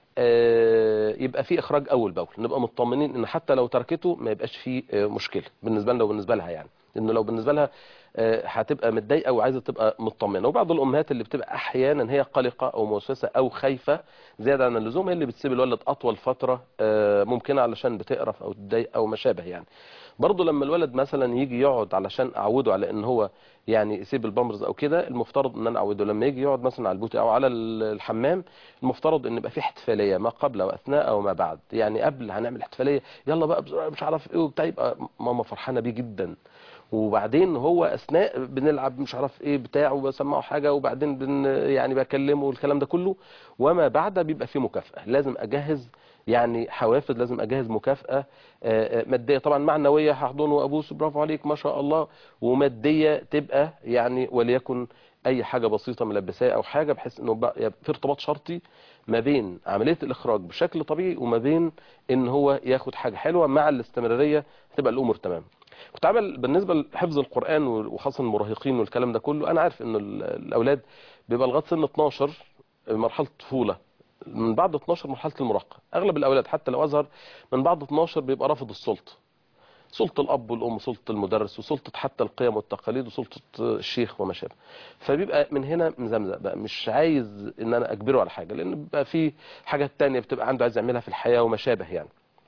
آه، يبقى في اخراج اول باول نبقى مطمنين ان حتى لو تركته ما يبقاش فيه آه، مشكله بالنسبه لنا وبالنسبه لها يعني انه لو بالنسبه لها آه، هتبقى متضايقه وعايزه تبقى مطمنه وبعض الامهات اللي بتبقى احيانا هي قلقه او موسوسه او خايفه زياده عن اللزوم هي اللي بتسيب الولد اطول فتره آه، ممكنه علشان بتقرف او تضايق او ما شابه يعني برضه لما الولد مثلا يجي يقعد علشان اعوده على ان هو يعني يسيب البامبرز او كده المفترض ان انا اعوده لما يجي يقعد مثلا على البوتي او على الحمام المفترض ان يبقى في احتفاليه ما قبل واثناء او ما بعد يعني قبل هنعمل احتفاليه يلا بقى بسرعه مش عارف ايه وبتاع يبقى ماما فرحانه بيه جدا وبعدين هو اثناء بنلعب مش عارف ايه بتاع وبسمعه حاجه وبعدين بن يعني بكلمه والكلام ده كله وما بعد بيبقى فيه مكافاه لازم اجهز يعني حوافز لازم اجهز مكافاه آه، آه، ماديه طبعا معنويه هحضنه وابوسه برافو عليك ما شاء الله وماديه تبقى يعني وليكن اي حاجه بسيطه ملبساه او حاجه بحيث انه بقى يبقى في ارتباط شرطي ما بين عمليه الاخراج بشكل طبيعي وما بين ان هو ياخد حاجه حلوه مع الاستمراريه تبقى الامور تمام كنت عامل بالنسبه لحفظ القران وخاصه المراهقين والكلام ده كله انا عارف ان ال- الاولاد بيبقى لغايه سن 12 مرحله الطفوله من بعد 12 مرحله المراهقه اغلب الاولاد حتى لو ازهر من بعد 12 بيبقى رافض السلطه سلطة الأب والأم سلطة المدرس وسلطة حتى القيم والتقاليد وسلطة الشيخ وما شابه فبيبقى من هنا مزمزق بقى مش عايز إن أنا أجبره على حاجة لأن بيبقى في حاجات تانية بتبقى عنده عايز يعملها في الحياة وما شابه يعني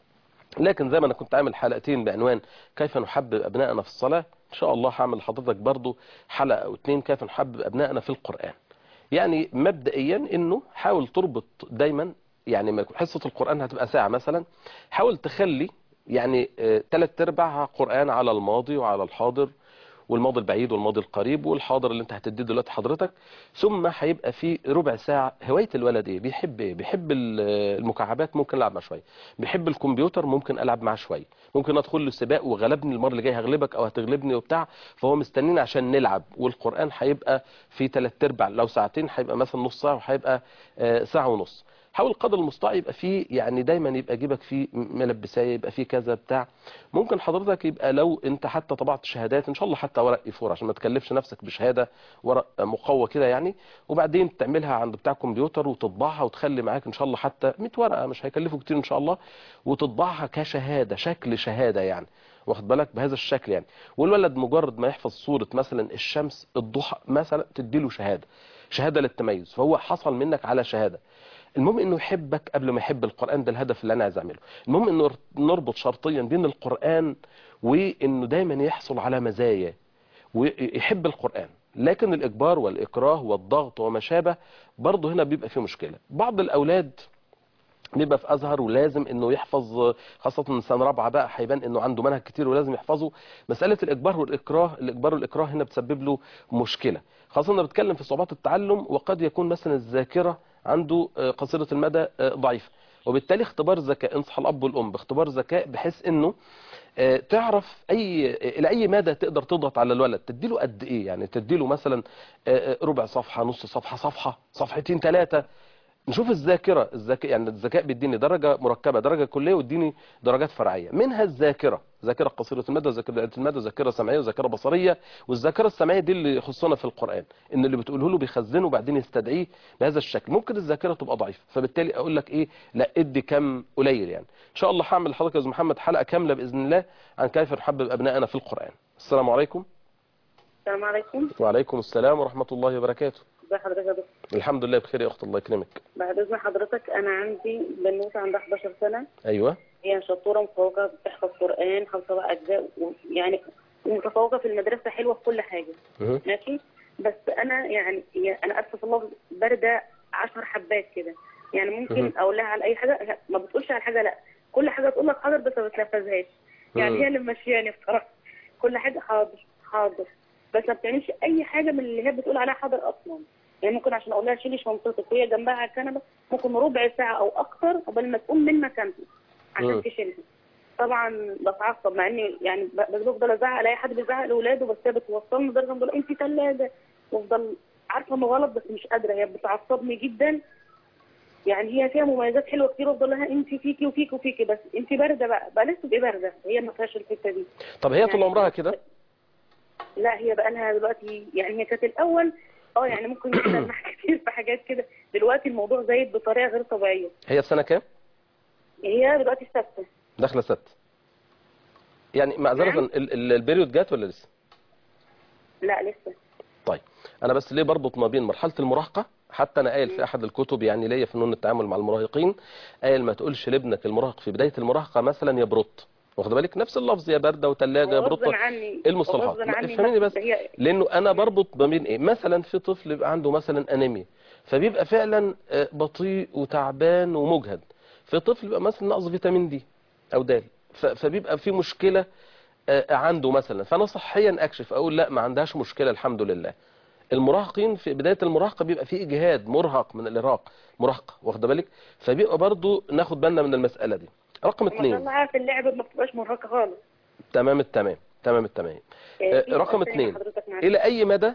لكن زي ما أنا كنت عامل حلقتين بعنوان كيف نحبب أبنائنا في الصلاة إن شاء الله هعمل لحضرتك برضو حلقة أو اتنين كيف نحبب أبنائنا في القرآن يعني مبدئيا إنه حاول تربط دايما يعني ما يكون حصة القرآن هتبقى ساعة مثلا حاول تخلي يعني ثلاث ارباعها قرآن على الماضي وعلى الحاضر والماضي البعيد والماضي القريب والحاضر اللي انت هتديه دلوقتي حضرتك ثم هيبقى في ربع ساعة هواية الولد ايه بيحب ايه بيحب ال- المكعبات ممكن العب معاه شوية بيحب الكمبيوتر ممكن العب معاه شوية ممكن ادخل له سباق وغلبني المرة اللي جايه هغلبك او هتغلبني وبتاع فهو مستنينا عشان نلعب والقرآن هيبقى في ثلاث ارباع لو ساعتين هيبقى مثلا نص ساعة وهيبقى آه، ساعة ونص حاول قدر المستطاع يبقى فيه يعني دايما يبقى جيبك فيه ملبسايه يبقى فيه كذا بتاع ممكن حضرتك يبقى لو انت حتى طبعت شهادات ان شاء الله حتى ورق اي عشان ما تكلفش نفسك بشهاده ورق مقوى كده يعني وبعدين تعملها عند بتاع كمبيوتر وتطبعها وتخلي معاك ان شاء الله حتى 100 ورقه مش هيكلفوا كتير ان شاء الله وتطبعها كشهاده شكل شهاده يعني واخد بالك بهذا الشكل يعني والولد مجرد ما يحفظ صوره مثلا الشمس الضحى مثلا تديله شهاده شهاده للتميز فهو حصل منك على شهاده المهم انه يحبك قبل ما يحب القرآن ده الهدف اللي انا عايز اعمله المهم انه نربط شرطيا بين القرآن وانه دايما يحصل على مزايا ويحب القرآن لكن الاجبار والاكراه والضغط وما شابه برضه هنا بيبقى فيه مشكلة بعض الاولاد بيبقى في ازهر ولازم انه يحفظ خاصه من سنه رابعه بقى هيبان انه عنده منهج كتير ولازم يحفظه مساله الاجبار والاكراه الاجبار والاكراه هنا بتسبب له مشكله خاصه انا بتكلم في صعوبات التعلم وقد يكون مثلا الذاكره عنده آه، قصيره المدى آه، ضعيفه وبالتالي اختبار ذكاء انصح الاب والام باختبار ذكاء بحيث انه آه، تعرف اي الى اي مدى تقدر تضغط على الولد تديله قد ايه يعني تديله مثلا آه، آه، ربع صفحه نص صفحه صفحه صفحتين ثلاثه نشوف الذاكره الذكاء يعني الذكاء بيديني درجه مركبه درجه كليه ويديني درجات فرعيه منها الذاكره ذاكره قصيره المدى ذاكره بعيده المدى ذاكره سمعيه وذاكره بصريه والذاكره السمعيه دي اللي يخصنا في القران ان اللي بتقوله له بيخزنه وبعدين يستدعيه بهذا الشكل ممكن الذاكره تبقى ضعيفه فبالتالي اقول لك ايه لا ادي كم قليل يعني ان شاء الله هعمل لحضرتك يا استاذ محمد حلقه كامله باذن الله عن كيف نحبب ابنائنا في القران السلام عليكم السلام عليكم وعليكم السلام ورحمه الله وبركاته ازي حضرتك يا دكتور الحمد لله بخير يا اخت الله يكرمك بعد اذن حضرتك انا عندي بنوته عندها 11 سنه ايوه هي شطوره متفوقه بتحفظ قران حافظه بقى اجزاء يعني ومتفوقه في المدرسه حلوه في كل حاجه مه. ماشي بس انا يعني هي انا اسف الله بارده 10 حبات كده يعني ممكن مهم. اقول لها على اي حاجه لا، ما بتقولش على حاجه لا كل حاجه تقول لك حاضر بس ما بتنفذهاش يعني مم. هي اللي ماشياني بصراحه كل حاجه حاضر حاضر بس ما بتعملش اي حاجه من اللي هي بتقول عليها حاضر اصلا يعني ممكن عشان اقول لها شيلي شنطتك وهي جنبها على الكنبه ممكن ربع ساعه او اكتر قبل ما تقوم من مكانها مم. عشان تشيلها طبعا بتعصب مع اني يعني ب- بس بفضل ازعق الاقي حد بيزعق لاولاده بس هي بتوصلني لدرجه بقول انت ثلاجه وافضل عارفه انه غلط بس مش قادره هي بتعصبني جدا يعني هي فيها مميزات حلوه كتير وافضل لها انت فيكي وفيكي وفيكي بس انت بارده بقى بقى لسه تبقي بارده هي ما فيهاش الحته دي طب هي طول يعني- عمرها كده لا هي بقى لها دلوقتي يعني هي كانت الاول اه يعني ممكن يسمح كتير في حاجات كده دلوقتي الموضوع زايد بطريقه غير طبيعيه هي في سنه كام هي دلوقتي ثابته داخله ست يعني معذره نعم. ال- ال- البيريود جات ولا لسه لا لسه طيب انا بس ليه بربط ما بين مرحله المراهقه حتى انا قايل في احد الكتب يعني ليا فنون التعامل مع المراهقين قايل ما تقولش لابنك المراهق في بدايه المراهقه مثلا يبرط واخد بالك نفس اللفظ يا بارده وثلاجه يا غصب برطه عني إيه المصطلحات غصب عني افهميني بس هي لانه انا بربط ما بين ايه مثلا في طفل يبقى عنده مثلا انيميا فبيبقى فعلا آه، بطيء وتعبان ومجهد في طفل بيبقى مثلا نقص فيتامين دي او د ف- فبيبقى في مشكله آه، عنده مثلا فانا صحيا اكشف اقول لا ما عندهاش مشكله الحمد لله المراهقين في بدايه المراهقه بيبقى في اجهاد مرهق من الارهاق مراهقه واخد بالك فبيبقى برضو ناخد بالنا من المساله دي رقم ما شاء اثنين الله في اللعب ما بتبقاش مرهقه خالص تمام التمام تمام التمام آه، آه، في رقم سؤال تاني اتنين. حضرتك معاك. الى اي مدى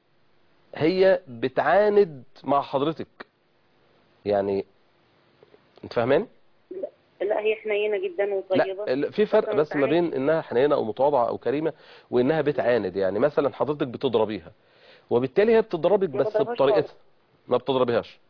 هي بتعاند مع حضرتك يعني انت فاهمان لا هي حنينه جدا وطيبه لا ال- في فرق بس ما بين انها حنينه او متواضعه او كريمه وانها بتعاند يعني مثلا حضرتك بتضربيها وبالتالي هي بتضربك ما بس بضربهاش بطريقتها ما بتضربيهاش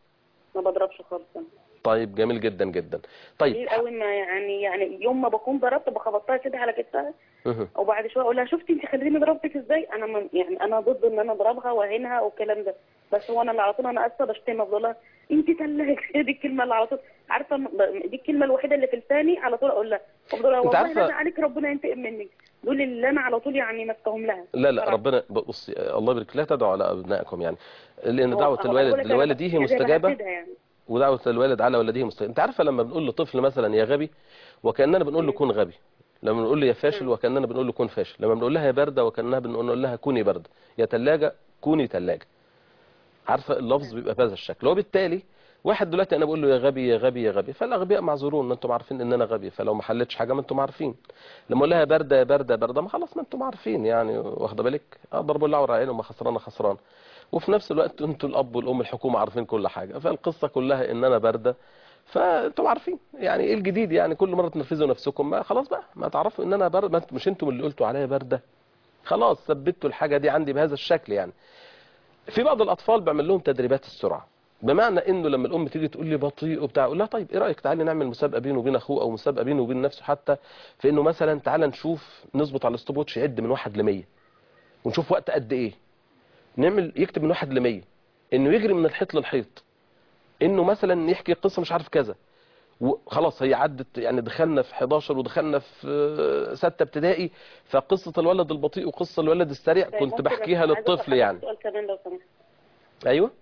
ما بضربش خالص أنا. طيب جميل جدا جدا طيب كتير قوي ما يعني يعني يوم ما بكون ضربت بخبطها كده على كتفها مه. وبعد شويه اقول لها شفتي انت خليني ضربتك ازاي انا من يعني انا ضد ان انا اضربها واهينها والكلام ده بس هو انا اللي على طول انا اسفه بشتمها بقول لها انت تلاجه دي الكلمه اللي على طول عارفه م- دي الكلمه الوحيده اللي في لساني على طول اقول لها بقول لها أنت والله عارفة- لا عليك ربنا ينتقم منك دول اللي انا على طول يعني ماسكاهم لها لا لا بصراحة. ربنا بصي الله يبارك لا تدعوا على ابنائكم يعني لان هو- دعوه هو الوالد بقول لك أنا لوالده بس- زي ما مستجابه بحسدها يعني ودعوه الوالد على ولده مستجابه انت عارفه لما بنقول لطفل مثلا يا غبي وكاننا بنقول له كن غبي لما بنقول له يا فاشل وكاننا بنقول له كن فاشل لما بنقول لها يا بارده وكاننا بنقول لها كوني بارده يا ثلاجه كوني ثلاجه عارفه اللفظ بيبقى بهذا الشكل وبالتالي واحد دلوقتي انا بقول له يا غبي يا غبي يا غبي فالاغبياء معذورون ما انتم عارفين ان انا غبي فلو ما حلتش حاجه ما انتم عارفين لما اقول لها بارده يا بارده يا بارده ما خلاص ما انتم عارفين يعني واخده بالك اضرب الله على عينه ما خسرانه خسران وفي نفس الوقت انتوا الاب والام الحكومه عارفين كل حاجه فالقصه كلها ان انا بارده فانتم عارفين يعني ايه الجديد يعني كل مره تنرفزوا نفسكم ما خلاص بقى ما تعرفوا ان انا بارده ما انتم- مش انتم اللي قلتوا عليا بارده خلاص ثبتوا الحاجه دي عندي بهذا الشكل يعني في بعض الاطفال بعمل لهم تدريبات السرعه بمعنى انه لما الام تيجي تقول لي بطيء وبتاع اقول لها طيب ايه رايك تعالي نعمل مسابقه بينه وبين اخوه او مسابقه بينه وبين نفسه حتى في انه مثلا تعالى نشوف نظبط على الستوب واتش يعد من واحد ل 100 ونشوف وقت قد ايه نعمل يكتب من واحد ل 100 انه يجري من الحيط للحيط انه مثلا يحكي قصه مش عارف كذا وخلاص هي عدت يعني دخلنا في 11 ودخلنا في آه، ستة ابتدائي فقصة الولد البطيء وقصة الولد السريع كنت ممكن بحكيها عايزة أسأل للطفل حضرتك يعني سؤال كمان لو سمحت ايوه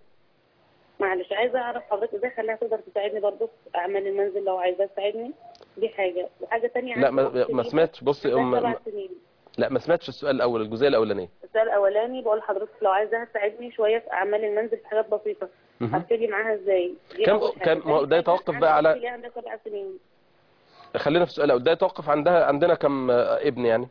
معلش عايزه اعرف حضرتك ازاي اخليها تقدر تساعدني برضه في اعمال المنزل لو عايزاه تساعدني دي حاجه وحاجه ثانيه لا ما, ما سمعتش بصي أم سبع سنين لا ما سمعتش السؤال الاول الجزئيه الاولانيه السؤال الاولاني بقول لحضرتك لو عايزاها تساعدني شويه في اعمال المنزل في حاجات بسيطه مهم. هبتدي معاها ازاي دي كم- أول حاجة. كم- ما هو ده تاني يتوقف حاجة، بقى على- عندي أختي عندها سبع سنين خلينا في السؤال الاول ده يتوقف عندها عندنا كم آه، ابن يعني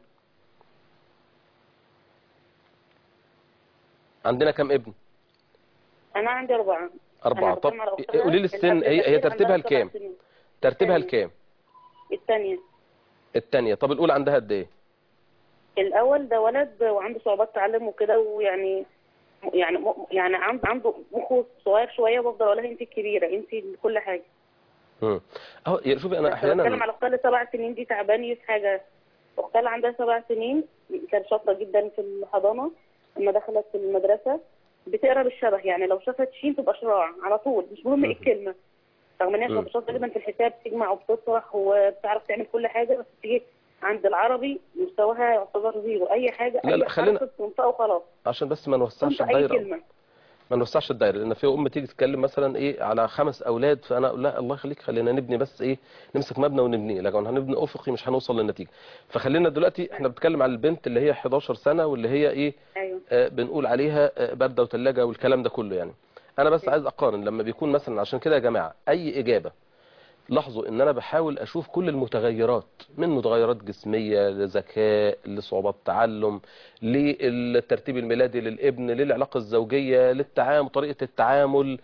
عندنا كم ابن انا عندي اربعه أربعة. أنا طب بتكلم على أختها قولي لي السن، الأب هي- هي الأخير ترتيبها عندها سبع لكام؟ سنين. ترتيبها الثانية. لكام الثانيه الثانيه طب الاولى عندها قد ايه الاول ده ولد وعنده صعوبات تعلم وكده ويعني يعني م- يعني عند- عنده مخه صغير شويه وبفضل اقول لها انت الكبيره انت كل حاجه امم اهو يا شوفي انا بس بتكلم احيانا على اختها اللي سبع سنين دي تعباني في حاجه اختها اللي عندها سبع سنين كانت شاطره جدا في الحضانه لما دخلت في المدرسه بتقرا بالشبه يعني لو شافت شين تبقى شراع على طول مش مهم ايه الكلمه رغم ان هي مم. كانت شاطره جدا في الحساب تجمع وبتطرح وبتعرف تعمل كل حاجه بس تيجي عند العربي مستواها يعتبر زيرو اي حاجه لا، لا، اي خلينا- حرف تنطقه وخلاص عشان بس ما نوسعش تنطق اي الدايره كلمه ما نوسعش الدايره لان في ام تيجي تتكلم مثلا ايه على خمس اولاد فانا اقول لها الله يخليك خلينا نبني بس ايه نمسك مبنى ونبنيه لكن هنبني افقي مش هنوصل للنتيجه فخلينا دلوقتي احنا بنتكلم على البنت اللي هي 11 سنه واللي هي ايه ايوه آه بنقول عليها آه بارده وثلاجه والكلام ده كله يعني انا بس عايز اقارن لما بيكون مثلا عشان كده يا جماعه اي اجابه لاحظوا ان انا بحاول اشوف كل المتغيرات من متغيرات جسميه لذكاء لصعوبات تعلم للترتيب الميلادي للابن للعلاقه الزوجيه للتعامل طريقه التعامل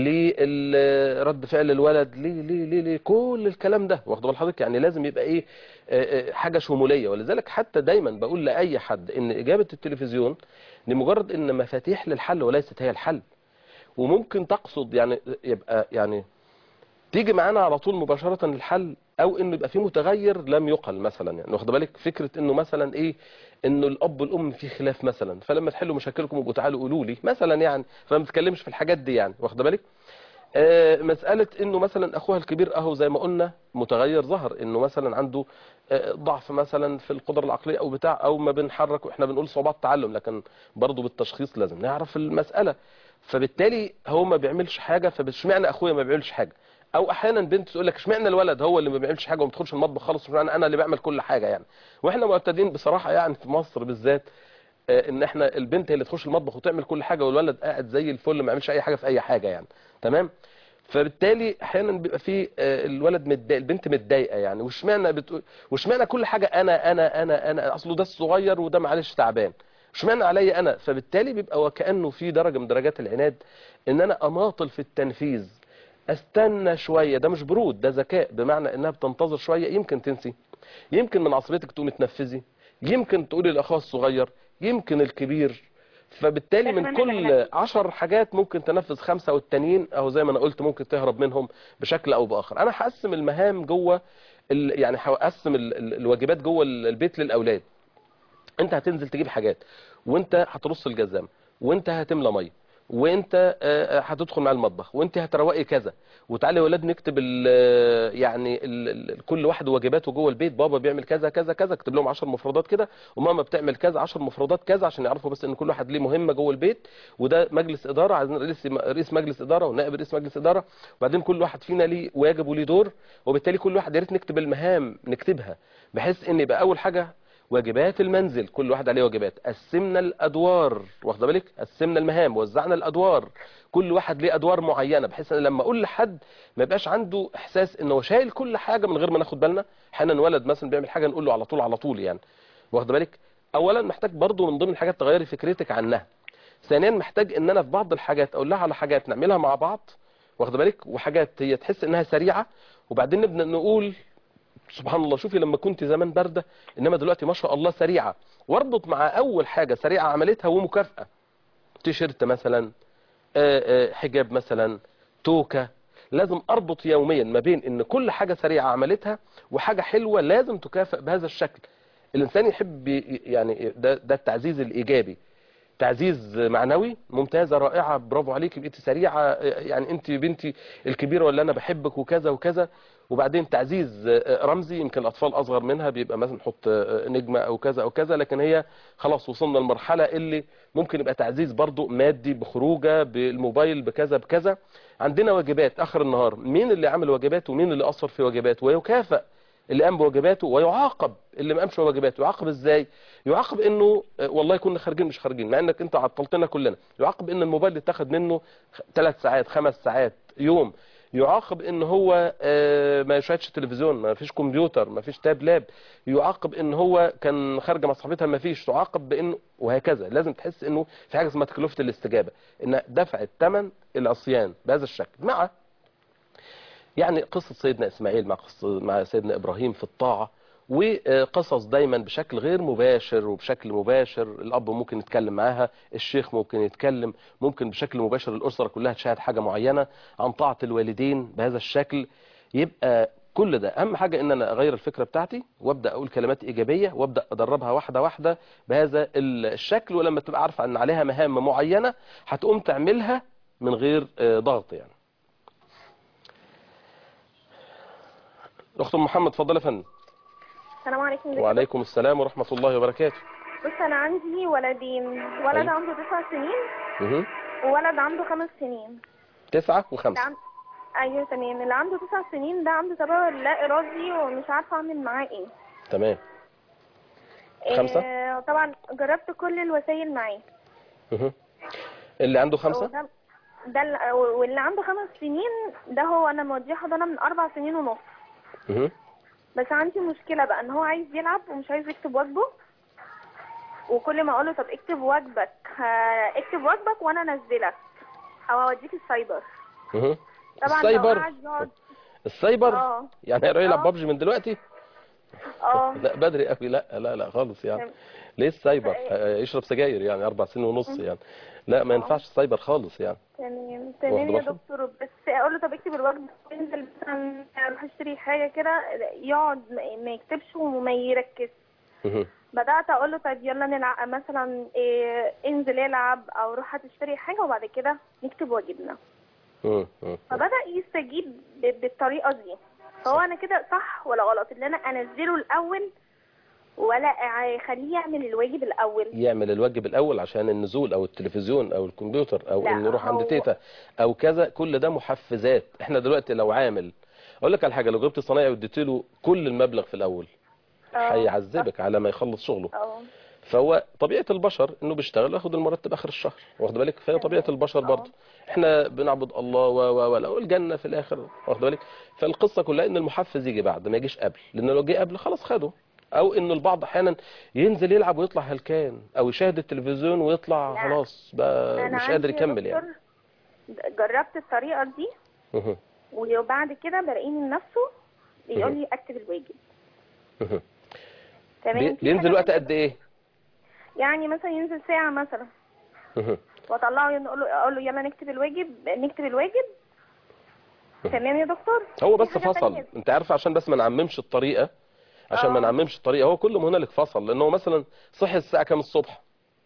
لرد فعل الولد ليه ليه ليه ليه كل الكلام ده واخد بال حضرتك يعني لازم يبقى ايه آه، آه، حاجه شموليه ولذلك حتى دايما بقول لاي حد ان اجابه التلفزيون لمجرد ان مفاتيح للحل وليست هي الحل وممكن تقصد يعني يبقى يعني تيجي معانا على طول مباشرة الحل او انه يبقى في متغير لم يقل مثلا يعني واخد بالك فكرة انه مثلا ايه انه الاب والام في خلاف مثلا فلما تحلوا مشاكلكم يبقوا تعالوا قولوا لي مثلا يعني فما بتكلمش في الحاجات دي يعني واخد بالك آه مسألة انه مثلا اخوها الكبير اهو زي ما قلنا متغير ظهر انه مثلا عنده آه ضعف مثلا في القدرة العقلية او بتاع او ما بنحرك واحنا بنقول صعوبات تعلم لكن برضه بالتشخيص لازم نعرف المسألة فبالتالي هو ما بيعملش حاجة فاشمعنى اخويا ما بيعملش حاجة او احيانا بنت تقول لك اشمعنى الولد هو اللي ما بيعملش حاجه وما بيدخلش المطبخ خالص اشمعنى انا اللي بعمل كل حاجه يعني واحنا معتادين بصراحه يعني في مصر بالذات آه، ان احنا البنت هي اللي تخش المطبخ وتعمل كل حاجه والولد قاعد زي الفل ما يعملش اي حاجه في اي حاجه يعني تمام فبالتالي احيانا بيبقى في آه، الولد متضايق البنت متضايقه يعني واشمعنى بتقول واشمعنى كل حاجه انا انا انا انا اصله ده الصغير وده معلش تعبان اشمعنى عليا انا فبالتالي بيبقى وكانه في درجه من درجات العناد ان انا اماطل في التنفيذ استنى شويه ده مش برود ده ذكاء بمعنى انها بتنتظر شويه يمكن تنسي يمكن من عصبيتك تقومي تنفذي يمكن تقولي لاخوها الصغير يمكن الكبير فبالتالي من إحنا كل نعمل. عشر حاجات ممكن تنفذ خمسة والتانيين اهو زي ما انا قلت ممكن تهرب منهم بشكل او باخر انا هقسم المهام جوه ال... يعني هقسم ال... ال- الواجبات جوه ال- البيت للاولاد انت هتنزل تجيب حاجات وانت هترص الجزام وانت هتملى ميه وانت آه، هتدخل مع المطبخ وانت هتروقي كذا وتعالى يا ولاد نكتب ال يعني ال ال كل واحد واجباته جوه البيت بابا بيعمل كذا كذا كذا اكتب لهم 10 مفردات كده وماما بتعمل كذا 10 مفردات كذا عشان يعرفوا بس ان كل واحد ليه مهمه جوه البيت وده مجلس اداره عايزين رئيس رئيس مجلس اداره ونائب رئيس مجلس اداره وبعدين كل واحد فينا ليه واجب وليه دور وبالتالي كل واحد يا ريت نكتب المهام نكتبها بحيث ان يبقى اول حاجه واجبات المنزل كل واحد عليه واجبات قسمنا الادوار واخده بالك قسمنا المهام وزعنا الادوار كل واحد ليه ادوار معينه بحيث ان لما اقول لحد ما يبقاش عنده احساس انه هو شايل كل حاجه من غير ما ناخد بالنا احيانا ولد مثلا بيعمل حاجه نقول له على طول على طول يعني واخده بالك اولا محتاج برضو من ضمن الحاجات تغيري فكرتك عنها ثانيا محتاج ان انا في بعض الحاجات اقول لها على حاجات نعملها مع بعض واخده بالك وحاجات هي تحس انها سريعه وبعدين نبدا نقول سبحان الله شوفي لما كنت زمان باردة انما دلوقتي ما شاء الله سريعة واربط مع اول حاجة سريعة عملتها ومكافأة تيشيرت مثلا آه، آه، حجاب مثلا توكة لازم اربط يوميا ما بين ان كل حاجة سريعة عملتها وحاجة حلوة لازم تكافئ بهذا الشكل الانسان يحب ي- يعني ده, ده التعزيز الايجابي تعزيز معنوي ممتازه رائعه برافو عليك بقيتي سريعه يعني انت بنتي الكبيره ولا انا بحبك وكذا وكذا وبعدين تعزيز رمزي يمكن الاطفال اصغر منها بيبقى مثلا نحط نجمه او كذا او كذا لكن هي خلاص وصلنا للمرحله اللي ممكن يبقى تعزيز برضو مادي بخروجه بالموبايل بكذا بكذا عندنا واجبات اخر النهار مين اللي عمل واجبات ومين اللي اثر في واجبات ويكافئ اللي قام بواجباته ويعاقب اللي ما قامش بواجباته يعاقب ازاي يعاقب انه آه، والله كنا خارجين مش خارجين مع انك انت عطلتنا كلنا يعاقب ان الموبايل اتاخد منه ثلاث ساعات خمس ساعات يوم يعاقب ان هو آه، ما يشاهدش تلفزيون ما فيش كمبيوتر ما فيش تاب لاب يعاقب ان هو كان خارجه مع صاحبتها ما فيش تعاقب بانه وهكذا لازم تحس انه في حاجه اسمها تكلفه الاستجابه ان دفع الثمن العصيان بهذا الشكل مع يعني قصة سيدنا إسماعيل مع قصة مع سيدنا إبراهيم في الطاعة وقصص دايما بشكل غير مباشر وبشكل مباشر الأب ممكن يتكلم معاها الشيخ ممكن يتكلم ممكن بشكل مباشر الأسرة كلها تشاهد حاجة معينة عن طاعة الوالدين بهذا الشكل يبقى كل ده أهم حاجة إن أنا أغير الفكرة بتاعتي وأبدأ أقول كلمات إيجابية وأبدأ أدربها واحدة واحدة بهذا الشكل ولما تبقى عارفة أن عليها مهام معينة هتقوم تعملها من غير آه، ضغط يعني اخت أم محمد اتفضل يا فندم السلام عليكم ازيك وعليكم السلام ورحمة الله وبركاته بص انا عندي ولدين ولد أيوة. عنده تسع سنين مه. وولد عنده خمس سنين تسعة ده وخمسة عن... ايوه تمام اللي عنده تسع سنين ده عنده تبول لا ارادي ومش عارفه اعمل معاه ايه تمام خمسة؟ آه طبعا جربت كل الوسائل معاه مه. اللي عنده خمسة وده ده ال- واللي عنده خمس سنين ده هو انا موديه حضانه من اربع سنين ونص مه. بس عندي مشكله بقى ان هو عايز يلعب ومش عايز يكتب واجبه وكل ما اقوله طب اكتب واجبك ها- اكتب واجبك وانا انزلك او اوديك السايبر مه. طبعا لو السايبر قعد يقعد السايبر اه يعني هيروح يلعب آه. بابجي من دلوقتي اه لا بدري قوي لا لا لا خالص يعني تمام. ليه السايبر آه، يشرب سجاير يعني اربع سنين ونص يعني لا ما ينفعش السايبر خالص يعني تمام تمام واخد يا بالك؟ دكتور بس اقول له طب اكتب الواجب انزل مثلا اروح اشتري حاجه كده يقعد ما- ما يكتبش وما يركز مه. بدات اقول له طيب يلا نلعب مثلا إيه انزل العب او روح هتشتري حاجه وبعد كده نكتب واجبنا مه. مه. فبدا يستجيب ب- بالطريقه دي فهو انا كده صح ولا غلط ان انا انزله الاول ولا اخليه يعمل الواجب الاول يعمل الواجب الاول عشان النزول او التلفزيون او الكمبيوتر او لا، انه يروح عند هو- تيتا او كذا كل ده محفزات احنا دلوقتي لو عامل اقول لك على حاجه لو جبت صنايعي واديت له كل المبلغ في الاول اه هيعذبك على ما يخلص شغله اه فهو طبيعه البشر انه بيشتغل وياخد المرتب اخر الشهر واخد بالك فهي طبيعه البشر برضه احنا بنعبد الله و و و والجنه في الاخر واخد بالك فالقصه كلها ان المحفز يجي بعد ما يجيش قبل لان لو جه قبل خلاص خده او ان البعض احيانا ينزل يلعب ويطلع هلكان او يشاهد التلفزيون ويطلع لا. خلاص بقى انا مش عندي قادر يا يكمل يعني دكتور جربت الطريقه دي مه. وبعد كده بلاقيه من نفسه بيقول لي اكتب الواجب مه. تمام بي- في بينزل حاجة وقت تانية قد ايه يعني مثلا ينزل ساعه مثلا واطلعه نقول له اقول له يلا نكتب الواجب نكتب الواجب تمام يا دكتور هو في بس حاجة فصل تانية. انت عارف عشان بس ما نعممش الطريقه عشان ما آه. نعممش الطريقه هو كل ما هنالك فصل لان هو مثلا صحي الساعه كام الصبح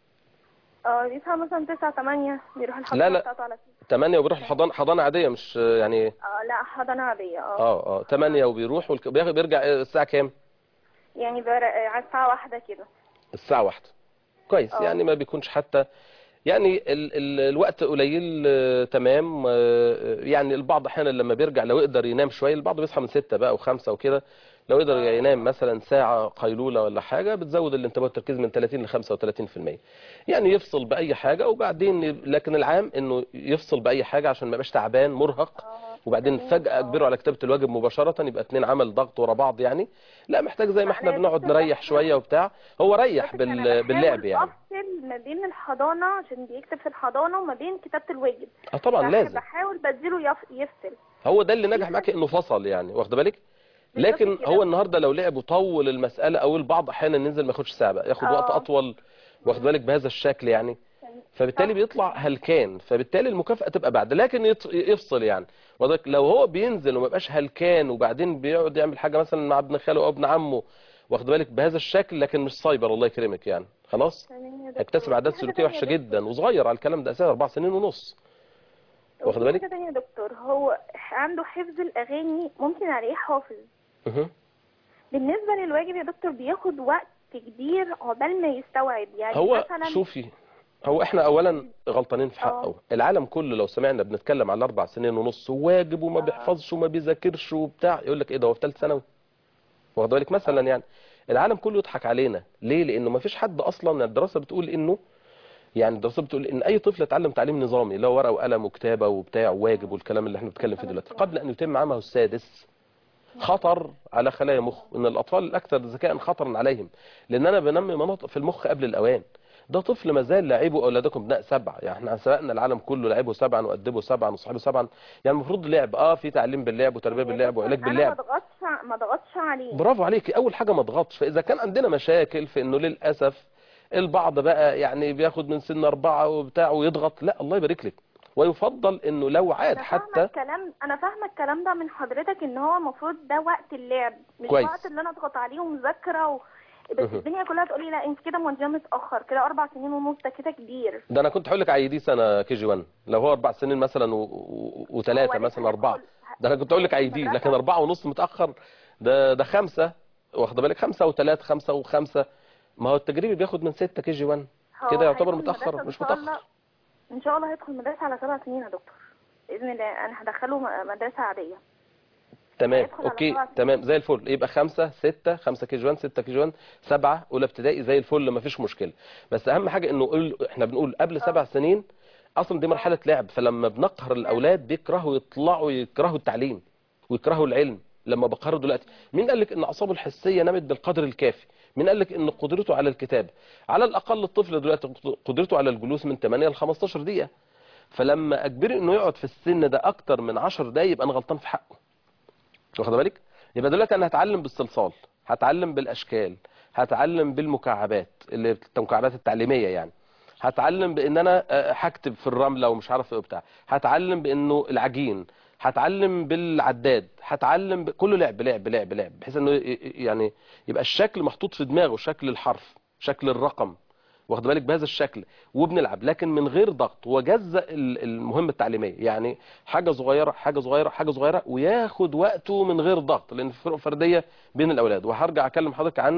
اه بيصحى مثلا 9 8 بيروح الحضانه لا، لا. بتاعته على 8 وبيروح الحضانه حضانه عاديه مش يعني اه لا حضانه عاديه اه اه اه 8 وبيروح والك... بياخد- بيرجع الساعه كام يعني بر... على الساعه واحدة كده الساعه واحدة كويس آه. يعني ما بيكونش حتى يعني ال ال الوقت قليل آه، تمام آه، يعني البعض احيانا لما بيرجع لو يقدر ينام شويه البعض بيصحى من 6 بقى وخمسة وكده لو يقدر ينام مثلا ساعة قيلولة ولا حاجة بتزود الانتباه والتركيز من 30 ل 35% يعني يفصل بأي حاجة وبعدين ي- لكن العام انه يفصل بأي حاجة عشان ما يبقاش تعبان مرهق وبعدين فجأة اجبره على كتابة الواجب مباشرة يبقى اتنين عمل ضغط ورا بعض يعني لا محتاج زي ما احنا أنا بنقعد كنت نريح بحاول- شوية وبتاع هو ريح بس أنا بال... بحاول باللعب يعني افصل ما بين الحضانه عشان بيكتب في الحضانه وما بين كتابه الواجب اه طبعا بح- لازم بحاول بديله يف... يفصل هو ده اللي نجح معاك انه فصل يعني واخد بالك بالظبط لكن كده. هو النهارده لو لعب وطول المساله او البعض احيانا ينزل ما ياخدش ساعه بقى ياخد وقت آه. اطول واخد بالك بهذا الشكل يعني فبالتالي بيطلع هلكان فبالتالي المكافاه تبقى بعد لكن يط- يفصل يعني وذلك لو هو بينزل وما يبقاش هلكان وبعدين بيقعد يعمل حاجه مثلا مع ابن خاله او ابن عمه واخد بالك بهذا الشكل لكن مش سايبر الله يكرمك يعني خلاص تمام يا دكتور. هيكتسب عادات في حاجة سلوكيه تانية وحشه يا جدا وصغير على الكلام ده اساسا اربع سنين ونص دكتور. واخد وفي بالك؟ حاجه تانية يا دكتور هو عنده حفظ الاغاني ممكن عليه حافظ مه. بالنسبه للواجب يا دكتور بياخد وقت كبير عقبال ما يستوعب يعني هو مثلا شوفي هو احنا اولا غلطانين في حقه آه. العالم كله لو سمعنا بنتكلم على اربع سنين ونص وواجب وما آه. بيحفظش وما بيذاكرش وبتاع يقول لك ايه ده هو في ثالث ثانوي واخد بالك مثلا يعني العالم كله يضحك علينا ليه لانه ما فيش حد اصلا الدراسه بتقول انه يعني الدراسه بتقول ان اي طفل يتعلم تعليم نظامي اللي هو ورقه وقلم وكتابه وبتاع وواجب والكلام اللي احنا بنتكلم فيه دلوقتي قبل ان يتم عامه السادس خطر على خلايا مخ ان الاطفال الاكثر ذكاء خطرا عليهم لان انا بنمي مناطق في المخ قبل الاوان ده طفل ما زال لعبوا اولادكم ابناء سبع يعني احنا سبقنا العالم كله لعبوا سبعا وادبوا سبعا وصحبوا سبعا يعني المفروض لعب اه في تعليم باللعب وتربيه باللعب وعلاج انا ما باللعب ضغطش ما ضغطش عليه برافو عليكي اول حاجه ما تضغطش فاذا كان عندنا مشاكل في انه للاسف البعض بقى يعني بياخد من سن أربعة وبتاع ويضغط لا الله يبارك لك ويفضل انه لو عاد انا فاهمه حتى الكلام انا فاهمه الكلام ده من حضرتك ان هو المفروض ده وقت اللعب مش كويس. وقت اللي انا اضغط عليه ومذاكره و... بس مهم. الدنيا كلها تقول لي لا انت كده موديه متاخر كده اربع سنين ونص ده كده كبير ده انا كنت هقول لك عيديه سنه كي جي 1 لو هو اربع سنين مثلا وثلاثه هو مثلا لسه اربعه هيدخل- ده انا كنت اقول لك هيدخل عيديه مدرسة. لكن اربعه ونص متاخر ده ده خمسه واخد بالك خمسه وثلاثه خمسه وخمسه ما هو التجريبي بياخد من 6 كي جي 1 هو كده يعتبر هيدخل متاخر مدرسة مش إن شاء الله- متاخر ان شاء الله هيدخل مدرسه على سبع سنين يا دكتور باذن الله انا هدخله م- مدرسه عاديه تمام هيدخل على اوكي سبع سنين. تمام زي الفل يبقى خمسة ستة خمسة كي جي 1 ستة كي جي 1 سبعة اولى ابتدائي زي الفل ما فيش مشكلة بس اهم حاجة انه قول احنا بنقول قبل سبع سنين اصلا دي مرحلة لعب فلما بنقهر الاولاد بيكرهوا يطلعوا يكرهوا التعليم ويكرهوا العلم لما بقهره دلوقتي مين قال لك ان اعصابه الحسية نمت بالقدر الكافي مين قال لك ان قدرته على الكتاب على الاقل الطفل دلوقتي قدرته على الجلوس من 8 ل 15 دقيقة فلما اجبره انه يقعد في السن ده اكتر من 10 دقايق يبقى انا غلطان في حقه واخد بالك يبقى دلوقتي انا هتعلم بالصلصال هتعلم بالاشكال هتعلم بالمكعبات اللي المكعبات التعليميه يعني هتعلم بان انا آه، هكتب في الرمله ومش عارف ايه وبتاع هتعلم بانه العجين هتعلم بالعداد هتعلم ب... كله لعب لعب لعب لعب بحيث انه ي- ي- يعني يبقى الشكل محطوط في دماغه شكل الحرف شكل الرقم واخد بالك بهذا الشكل وبنلعب لكن من غير ضغط وجزء ال- المهمه التعليميه يعني حاجه صغيره حاجه صغيره حاجه صغيره وياخد وقته من غير ضغط لان في فروق فرديه بين الاولاد وهرجع اكلم حضرتك عن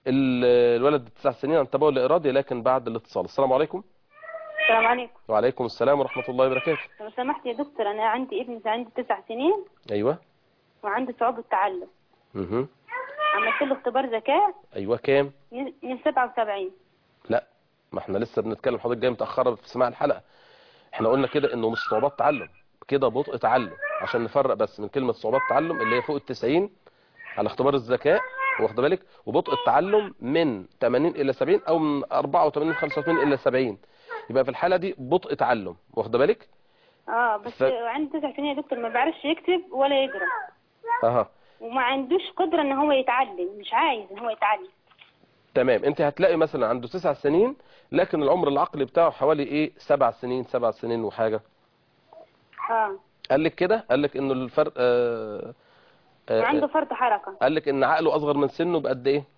ال- الولد التسع سنين عن التبول الارادي لكن بعد الاتصال السلام عليكم السلام عليكم وعليكم السلام ورحمه الله وبركاته لو سمحت يا دكتور انا عندي ابني عنده تسع سنين ايوه وعنده صعوبة تعلم اها عملت له اختبار ذكاء ايوه كام من من 77 لا ما احنا لسه بنتكلم حضرتك جاي متاخره في سماع الحلقه احنا قلنا كده انه مش صعوبات تعلم كده بطء تعلم عشان نفرق بس من كلمه صعوبات تعلم اللي هي فوق ال 90 على اختبار الذكاء واخد بالك وبطء التعلم من 80 الى 70 او من 84 85 الى 70 يبقى في الحاله دي بطء تعلم واخد بالك اه بس ف- عنده تسع سنين يا دكتور ما بيعرفش يكتب ولا يقرا اها وما عندوش قدرة ان هو يتعلم مش عايز ان هو يتعلم تمام انت هتلاقي مثلا عنده تسع سنين لكن العمر العقلي بتاعه حوالي ايه سبع سنين سبع سنين وحاجة اه قال لك كده قال لك انه الفرق آه آه عنده فرط حركة قال لك ان عقله اصغر من سنه بقد ايه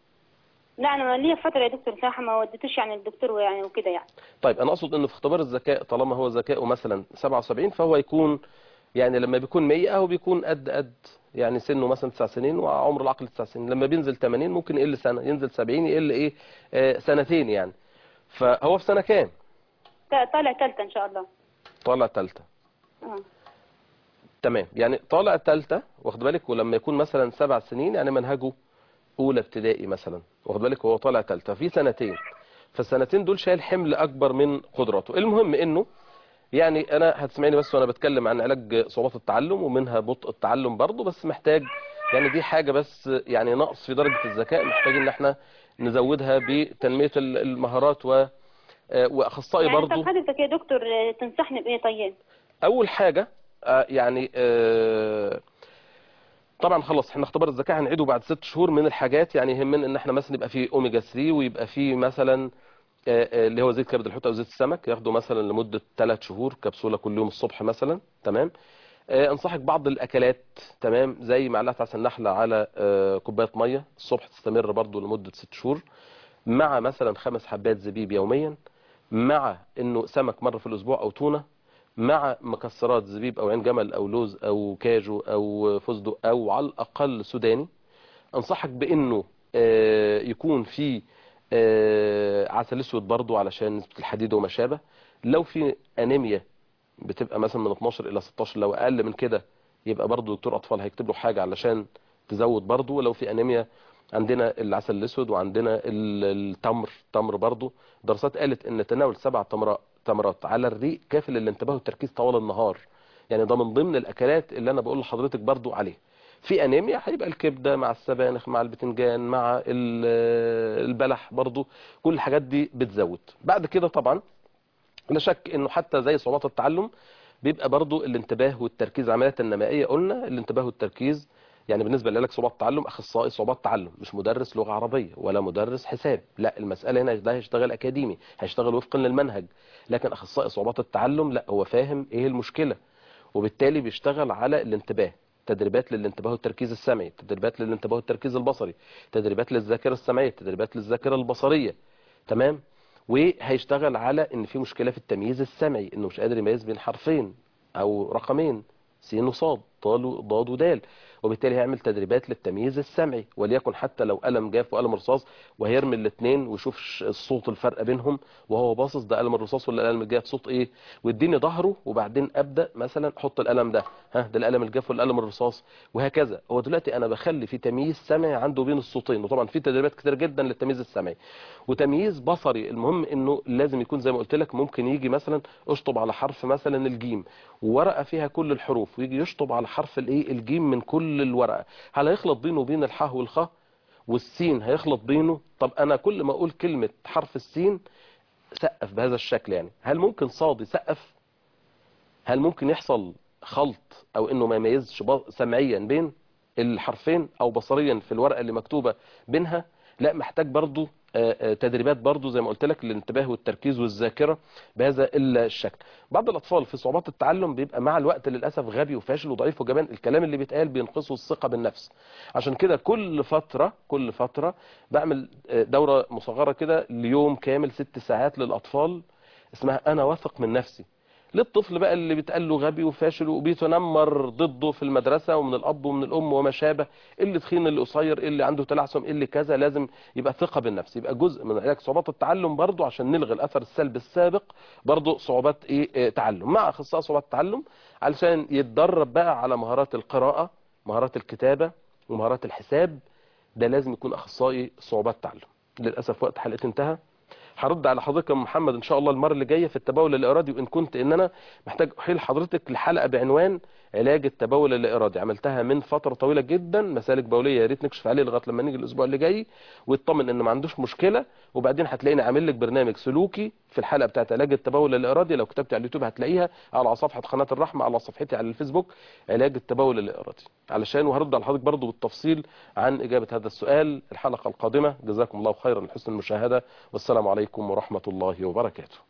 لا انا ليا فترة يا دكتور صراحة ما وديتوش يعني الدكتور ويعني وكده يعني طيب انا اقصد انه في اختبار الذكاء طالما هو ذكائه مثلا 77 فهو يكون يعني لما بيكون 100 هو بيكون قد قد يعني سنه مثلا 9 سنين وعمر العقل 9 سنين لما بينزل 80 ممكن يقل سنة ينزل 70 يقل ايه آه سنتين يعني فهو في سنة كام تا- طالع تالتة ان شاء الله طالع ثالثه اه تمام يعني طالع ثالثه واخد بالك ولما يكون مثلا سبع سنين يعني منهجه اولى ابتدائي مثلا واخد بالك وهو طالع ثالثه في سنتين فالسنتين دول شايل حمل اكبر من قدراته المهم انه يعني انا هتسمعيني بس وانا بتكلم عن علاج صعوبات التعلم ومنها بطء التعلم برضه بس محتاج يعني دي حاجه بس يعني نقص في درجه الذكاء محتاج ان احنا نزودها بتنميه ال- المهارات و آه، واخصائي يعني برضه طب حضرتك يا دكتور آه، تنصحني بايه طيب اول حاجه آه، يعني آه، طبعا خلاص احنا اختبار الذكاء هنعيده بعد ست شهور من الحاجات يعني يهمنا ان احنا مثلا يبقى فيه اوميجا 3 ويبقى فيه مثلا آه، آه، اللي هو زيت كبد الحوت او زيت السمك ياخده مثلا لمده ثلاث شهور كبسوله كل يوم الصبح مثلا تمام آه، انصحك بعض الاكلات تمام زي معلقه عسل نحله على آه، كوبايه ميه الصبح تستمر برضو لمده ست شهور مع مثلا خمس حبات زبيب يوميا مع انه سمك مره في الاسبوع او تونه مع مكسرات زبيب او عين جمل او لوز او كاجو او فستق او على الاقل سوداني انصحك بانه آه، يكون في آه، عسل اسود برضو علشان نسبه الحديد وما شابه لو في انيميا بتبقى مثلا من 12 الى 16 لو اقل من كده يبقى برضو دكتور اطفال هيكتب له حاجه علشان تزود برضو ولو في انيميا عندنا العسل الاسود وعندنا ال- التمر تمر برضو دراسات قالت ان تناول سبع تمرات تمرات على الريق كافي للانتباه والتركيز طوال النهار يعني ده من ضمن الاكلات اللي انا بقول لحضرتك برضو عليه في انيميا هيبقى الكبده مع السبانخ مع البتنجان مع ال- البلح برضو كل الحاجات دي بتزود بعد كده طبعا لا شك انه حتى زي صعوبات التعلم بيبقى برضو الانتباه والتركيز العمليات النمائيه قلنا الانتباه والتركيز يعني بالنسبه لعلاج صعوبات التعلم اخصائي صعوبات تعلم مش مدرس لغه عربيه ولا مدرس حساب لا المساله هنا ده هيشتغل اكاديمي هيشتغل وفقا للمنهج لكن اخصائي صعوبات التعلم لا هو فاهم ايه المشكله وبالتالي بيشتغل على الانتباه تدريبات للانتباه والتركيز السمعي تدريبات للانتباه والتركيز البصري تدريبات للذاكره السمعيه تدريبات للذاكره البصريه تمام وهيشتغل على ان في مشكله في التمييز السمعي انه مش قادر يميز بين حرفين او رقمين سين وصاد طال وضاد ودال وبالتالي هيعمل تدريبات للتمييز السمعي وليكن حتى لو قلم جاف وقلم رصاص وهيرمي الاثنين ويشوف ش- الصوت الفرق بينهم وهو باصص ده قلم الرصاص ولا القلم الجاف صوت ايه واديني ظهره وبعدين ابدا مثلا حط القلم ده ها ده القلم الجاف ولا القلم الرصاص وهكذا هو دلوقتي انا بخلي في تمييز سمعي عنده بين الصوتين وطبعا في تدريبات كتير جدا للتمييز السمعي وتمييز بصري المهم انه لازم يكون زي ما قلت لك ممكن يجي مثلا اشطب على حرف مثلا الجيم ورقه فيها كل الحروف ويجي يشطب على حرف الايه الجيم من كل الورقه هل هيخلط بينه وبين الحاء والخاء والسين هيخلط بينه طب انا كل ما اقول كلمه حرف السين سقف بهذا الشكل يعني هل ممكن صاد يسقف هل ممكن يحصل خلط او انه ما يميزش ب- سمعيا بين الحرفين او بصريا في الورقه اللي مكتوبه بينها لا محتاج برضو آه، آه، تدريبات برضو زي ما قلت لك للانتباه والتركيز والذاكره بهذا الشكل بعض الاطفال في صعوبات التعلم بيبقى مع الوقت للاسف غبي وفاشل وضعيف وجبان الكلام اللي بيتقال بينقصه الثقه بالنفس عشان كده كل فتره كل فتره بعمل آه، دوره مصغره كده ليوم كامل ست ساعات للاطفال اسمها انا واثق من نفسي للطفل بقى اللي بيتقال له غبي وفاشل وبيتنمر ضده في المدرسة ومن الأب ومن الأم وما شابه اللي تخين اللي قصير اللي عنده تلعثم اللي كذا لازم يبقى ثقة بالنفس يبقى جزء من علاج صعوبات التعلم برضو عشان نلغي الأثر السلبي السابق برضو صعوبات إيه إيه تعلم مع أخصائي صعوبات التعلم علشان يتدرب بقى على مهارات القراءة مهارات الكتابة ومهارات الحساب ده لازم يكون أخصائي صعوبات تعلم للأسف وقت حلقتي انتهى هرد على حضرتك يا أم محمد ان شاء الله المره اللي جايه في التبول الارادي وان كنت ان انا محتاج احيل حضرتك لحلقه بعنوان علاج التبول اللا ارادي عملتها من فتره طويله جدا مسالك بوليه يا ريت نكشف عليه لغايه لما نيجي الاسبوع اللي جاي ويطمن ان ما عندوش مشكله وبعدين هتلاقيني عامل لك برنامج سلوكي في الحلقه بتاعت علاج التبول اللا ارادي لو كتبت على اليوتيوب هتلاقيها على صفحه قناه الرحمه على صفحتي على الفيسبوك علاج التبول اللا ارادي علشان وهرد على حضرتك برضه بالتفصيل عن اجابه هذا السؤال الحلقه القادمه جزاكم الله خيرا لحسن المشاهده والسلام عليكم ورحمه الله وبركاته